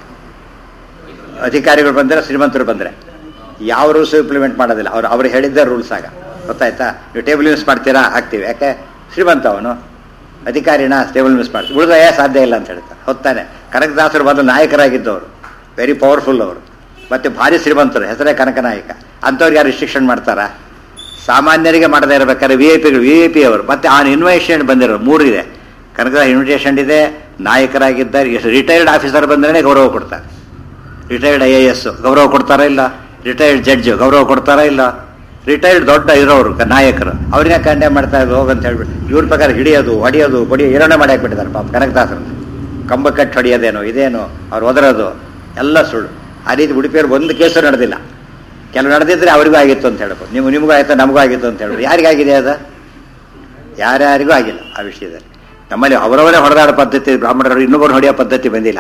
ಅಧಿಕಾರಿಗಳು ಬಂದರೆ ಶ್ರೀಮಂತರು ಬಂದರೆ ಯಾವ ರೂಲ್ಸ್ ಇಂಪ್ಲಿಮೆಂಟ್ ಮಾಡೋದಿಲ್ಲ ಅವ್ರು ಅವ್ರು ಹೇಳಿದ್ದೇ ರೂಲ್ಸ್ ಆಗ ಗೊತ್ತಾಯ್ತಾ ನೀವು ಟೇಬಲ್ ಯೂಸ್ ಮಾಡ್ತೀರಾ ಹಾಕ್ತೀವಿ ಯಾಕೆ ಶ್ರೀಮಂತ ಅವನು ಅಧಿಕಾರಿನ ಟೇಬಲ್ ಯೂಸ್ ಮಾಡ್ತೀವಿ ಉಳಿದ ಏ ಸಾಧ್ಯ ಇಲ್ಲ ಅಂತ ಹೇಳ್ತಾರೆ ಹೊತ್ತಾನೆ ಕನಕದಾಸರು ಮೊದಲು ನಾಯಕರಾಗಿದ್ದವರು ವೆರಿ ಪವರ್ಫುಲ್ ಅವರು ಮತ್ತೆ ಭಾರಿ ಶ್ರೀಮಂತರು ಹೆಸರೇ ಕನಕ ನಾಯಕ ಅಂಥವ್ರಿಗೆ ಯಾರು ರಿಸ್ಟ್ರಿಕ್ಷನ್ ಮಾಡ್ತಾರಾ ಸಾಮಾನ್ಯರಿಗೆ ಮಾಡದೇ ಇರಬೇಕಾದ್ರೆ ವಿ ಐ ಪಿಗಳು ವಿ ಐ ಪಿ ಅವರು ಮತ್ತೆ ಆನ್ ಇನ್ವಿಟೇಷನ್ ಬಂದಿರೋ ಮೂರು ಇದೆ ಕನಕದಾಸ ಇನ್ವಿಟೇಷನ್ ಇದೆ ನಾಯಕರಾಗಿದ್ದಾರೆ ಎಷ್ಟು ರಿಟೈರ್ಡ್ ಆಫೀಸರ್ ಬಂದ್ರೆ ಗೌರವ ಕೊಡ್ತಾರೆ ರಿಟೈರ್ಡ್ ಐ ಎ ಎಸ್ ಗೌರವ ಕೊಡ್ತಾರಾ ಇಲ್ಲ ರಿಟೈರ್ಡ್ ಜಡ್ಜ್ ಗೌರವ ಕೊಡ್ತಾರಾ ಇಲ್ಲ ರಿಟೈರ್ಡ್ ದೊಡ್ಡ ಇರೋರು ಕ- ನಾಯಕರು ಅವ್ರನ್ನ ಕಂಡೇಮ್ ಮಾಡ್ತಾ ಇದ್ರು ಹೋಗಂತ ಹೇಳ್ಬಿಟ್ಟು ಇವ್ರ ಪ್ರಕಾರ ಹಿಡಿಯೋದು ಹೊಡಿಯೋದು ಬಡಿ ಏನೇ ಮಾಡಿ ಹಾಕ್ಬಿಟ್ಟಿದ್ದಾರೆ ಪಾಪ ಕನಕದಾಸರು ಕಂಬ ಕಟ್ಟಿ ಹೊಡಿಯೋದೇನೋ ಇದೇನೋ ಅವ್ರು ಒದರೋದು ಎಲ್ಲ ಸುಳ್ಳು ಆ ರೀತಿ ಉಡುಪಿಯವ್ರು ಒಂದು ಕೇಸು ನಡೆದಿಲ್ಲ ಕೆಲವು ನಡೆದಿದ್ರೆ ಅವರಿಗೂ ಆಗಿತ್ತು ಅಂತ ಹೇಳ್ಬೋದು ನೀವು ನಿಮಗೂ ಆಯ್ತು ನಮಗೂ ಆಗಿತ್ತು ಅಂತ ಹೇಳ್ಬೋದು ಯಾರಿಗಾಗಿದೆ ಅದು ಯಾರ್ಯಾರಿಗೂ ಆಗಿಲ್ಲ ಆ ವಿಷಯದಲ್ಲಿ ನಮ್ಮಲ್ಲಿ ಅವರವರೇ ಹೊಡೆದಾಡೋ ಪದ್ಧತಿ ಬ್ರಾಹ್ಮಣರು ಇನ್ನೊಬ್ಬರು ಹೊಡೆಯೋ ಪದ್ಧತಿ ಬಂದಿಲ್ಲ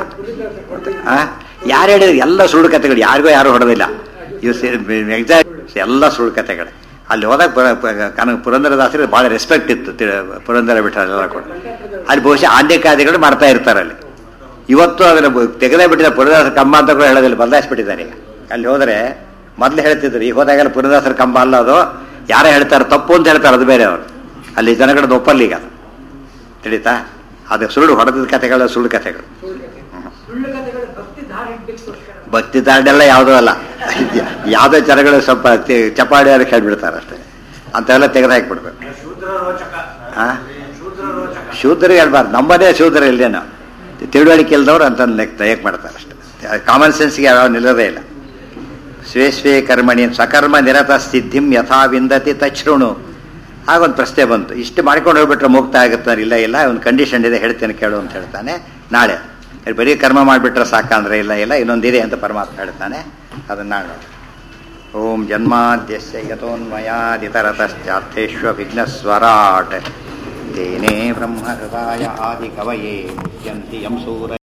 ಆ? ಯಾರು ಹೇಳಿದ್ರು ಎಲ್ಲ ಸುಳ್ಳು ಕಥೆಗಳು ಯಾರಿಗೂ ಯಾರು ಹೊಡೆದಿಲ್ಲ ಇವು ಎಕ್ಸಾಕ್ಟ್ ಎಲ್ಲ ಸುಳ್ಳು ಕಥೆಗಳೇ ಅಲ್ಲಿ ಹೋದಾಗ ಪುರ- ಪ- ಕನಕ ಪುರಂದರದಾಸರಿಗೆ ಭಾಳ ರೆಸ್ಪೆಕ್ಟ್ ಇತ್ತು ತಿ- ಪುರಂದರ ಬಿಟ್ಟರೆಲ್ಲ ಕೂಡ ಅಲ್ಲಿ ಬಹುಶಃ ಆನ್ಯಕಾದಿಗಳು ಮಾಡ್ತಾ ಇರ್ತಾರೆ ಅಲ್ಲಿ ಇವತ್ತು ಅದನ್ನು ಬ- ತೆಗೆದೇ ಬಿಟ್ಟಿದ್ದಾರೆ ಪುರಂದರದಾಸ ಕಂಬ ಅಂತ ಕೂಡ ಹೇಳೋದಿಲ್ಲ ಬದಲಾಯಿಸ್ಬಿಟ್ಟಿದ್ದಾರೆ ಈಗ ಅಲ್ಲಿ ಹೋದರೆ ಮೊದಲು ಹೇಳ್ತಿದ್ರು ಈಗ ಹೋದಾಗೆಲ್ಲ ಪುರಂದರದಾಸರ ಕಂಬ ಅಲ್ಲ ಅದು ಯಾರೇ ಹೇಳ್ತಾರೆ ತಪ್ಪು ಅಂತ ಹೇಳ್ತಾರೆ ಅದು ಬೇರೆ ಅವರು ಅಲ್ಲಿ ಜನಗಳದ್ದು ಒಪ್ಪಲ್ಲ ಈಗ ಅದು ತಿಳಿತಾ ಅದು ಸುಳ್ಳು ಹೊಡೆದ ಕಥೆಗಳ ಸುಳ್ಳು ಕಥೆಗಳು
ಸುಳ್ಳು ಕಥೆಗಳು ಭಕ್ತಿ ದಾರಿ ಹಿಡ್ಲಿಕ್ಕೋಸ್ಕರ
ಭಕ್ತಿ ತಾಂಡೆಲ್ಲ ಯಾವುದೂ ಅಲ್ಲ ಯಾವುದೋ ಜನಗಳು ಸ್ವಲ್ಪ ತಿ- ಚಪಾಡಿ ಅವ್ರಿಗೆ ಹೇಳ್ಬಿಡ್ತಾರೆ ಅಷ್ಟೇ ಅಂತೆಲ್ಲ ತೆಗೆದು ಹಾಕ್ಬಿಡ್ಬೇಕು
ಶೂದ್ರ ರೋಚಕ
ಆ?
ಶೂದ್ರ ರೋಚಕ
ಶೂದ್ರಿಗೆ ಹೇಳ್ಬಾರ್ದು ನಮ್ಮದೇ ಶೂದ್ರ ಇಲ್ಲೇನು ತಿಳುವಳಿಕೆ ಇಲ್ದವ್ರು ಅಂತ ಲೆಕ್ಕ ತಯಕ್ ಮಾಡ್ತಾರೆ ಅಷ್ಟೇ ಕಾಮನ್ ಸೆನ್ಸ್ಗೆ ಯಾವ ನಿಲ್ಲೋದೇ ಇಲ್ಲ ಸ್ವೇ ಸ್ವೇ ಕರ್ಮಣಿ ಸಕರ್ಮ ನಿರತ ಸಿದ್ಧಿಂ ಯಥಾ ವಿಂದತಿ ತಚ್ಛೃಣು ಆಗೊಂದು ಪ್ರಶ್ನೆ ಬಂತು ಇಷ್ಟು ಮಾಡ್ಕೊಂಡು ಹೋಗ್ಬಿಟ್ರೆ ಮುಕ್ತ ಆಗುತ್ತೆ ಇಲ್ಲ ಇಲ್ಲ ಒಂದು ಕಂಡೀಷನ್ ಇದೆ ಹೇಳ್ತೇನೆ ಕೇಳು ಅಂತ ಹೇಳ್ತಾನೆ ನಾಳೆ ಇಲ್ಲಿ ಬರೀ ಕರ್ಮ ಮಾಡಿಬಿಟ್ರೆ ಸಾಕಂದ್ರೆ ಇಲ್ಲ ಇಲ್ಲ ಇನ್ನೊಂದಿದೆ ಅಂತ ಪರಮಾತ್ಮ ಹೇಳ್ತಾನೆ ಅದನ್ನ ನಾಳೆ ನೋಡಿ ಓಂ ಜನ್ಮಾದ್ಯಸ್ಯ ಯತೋನ್ಮಯಾದಿತರತಶ್ಚಾರ್ಥೇಶ್ವ ವಿಘ್ನಸ್ವರಾಟ್ ತೇನೇ ಬ್ರಹ್ಮಹೃದಾಯ ಆದಿಕವಯೇ ಮುಚ್ಯಂತಿ ಯಂ ಸೂರ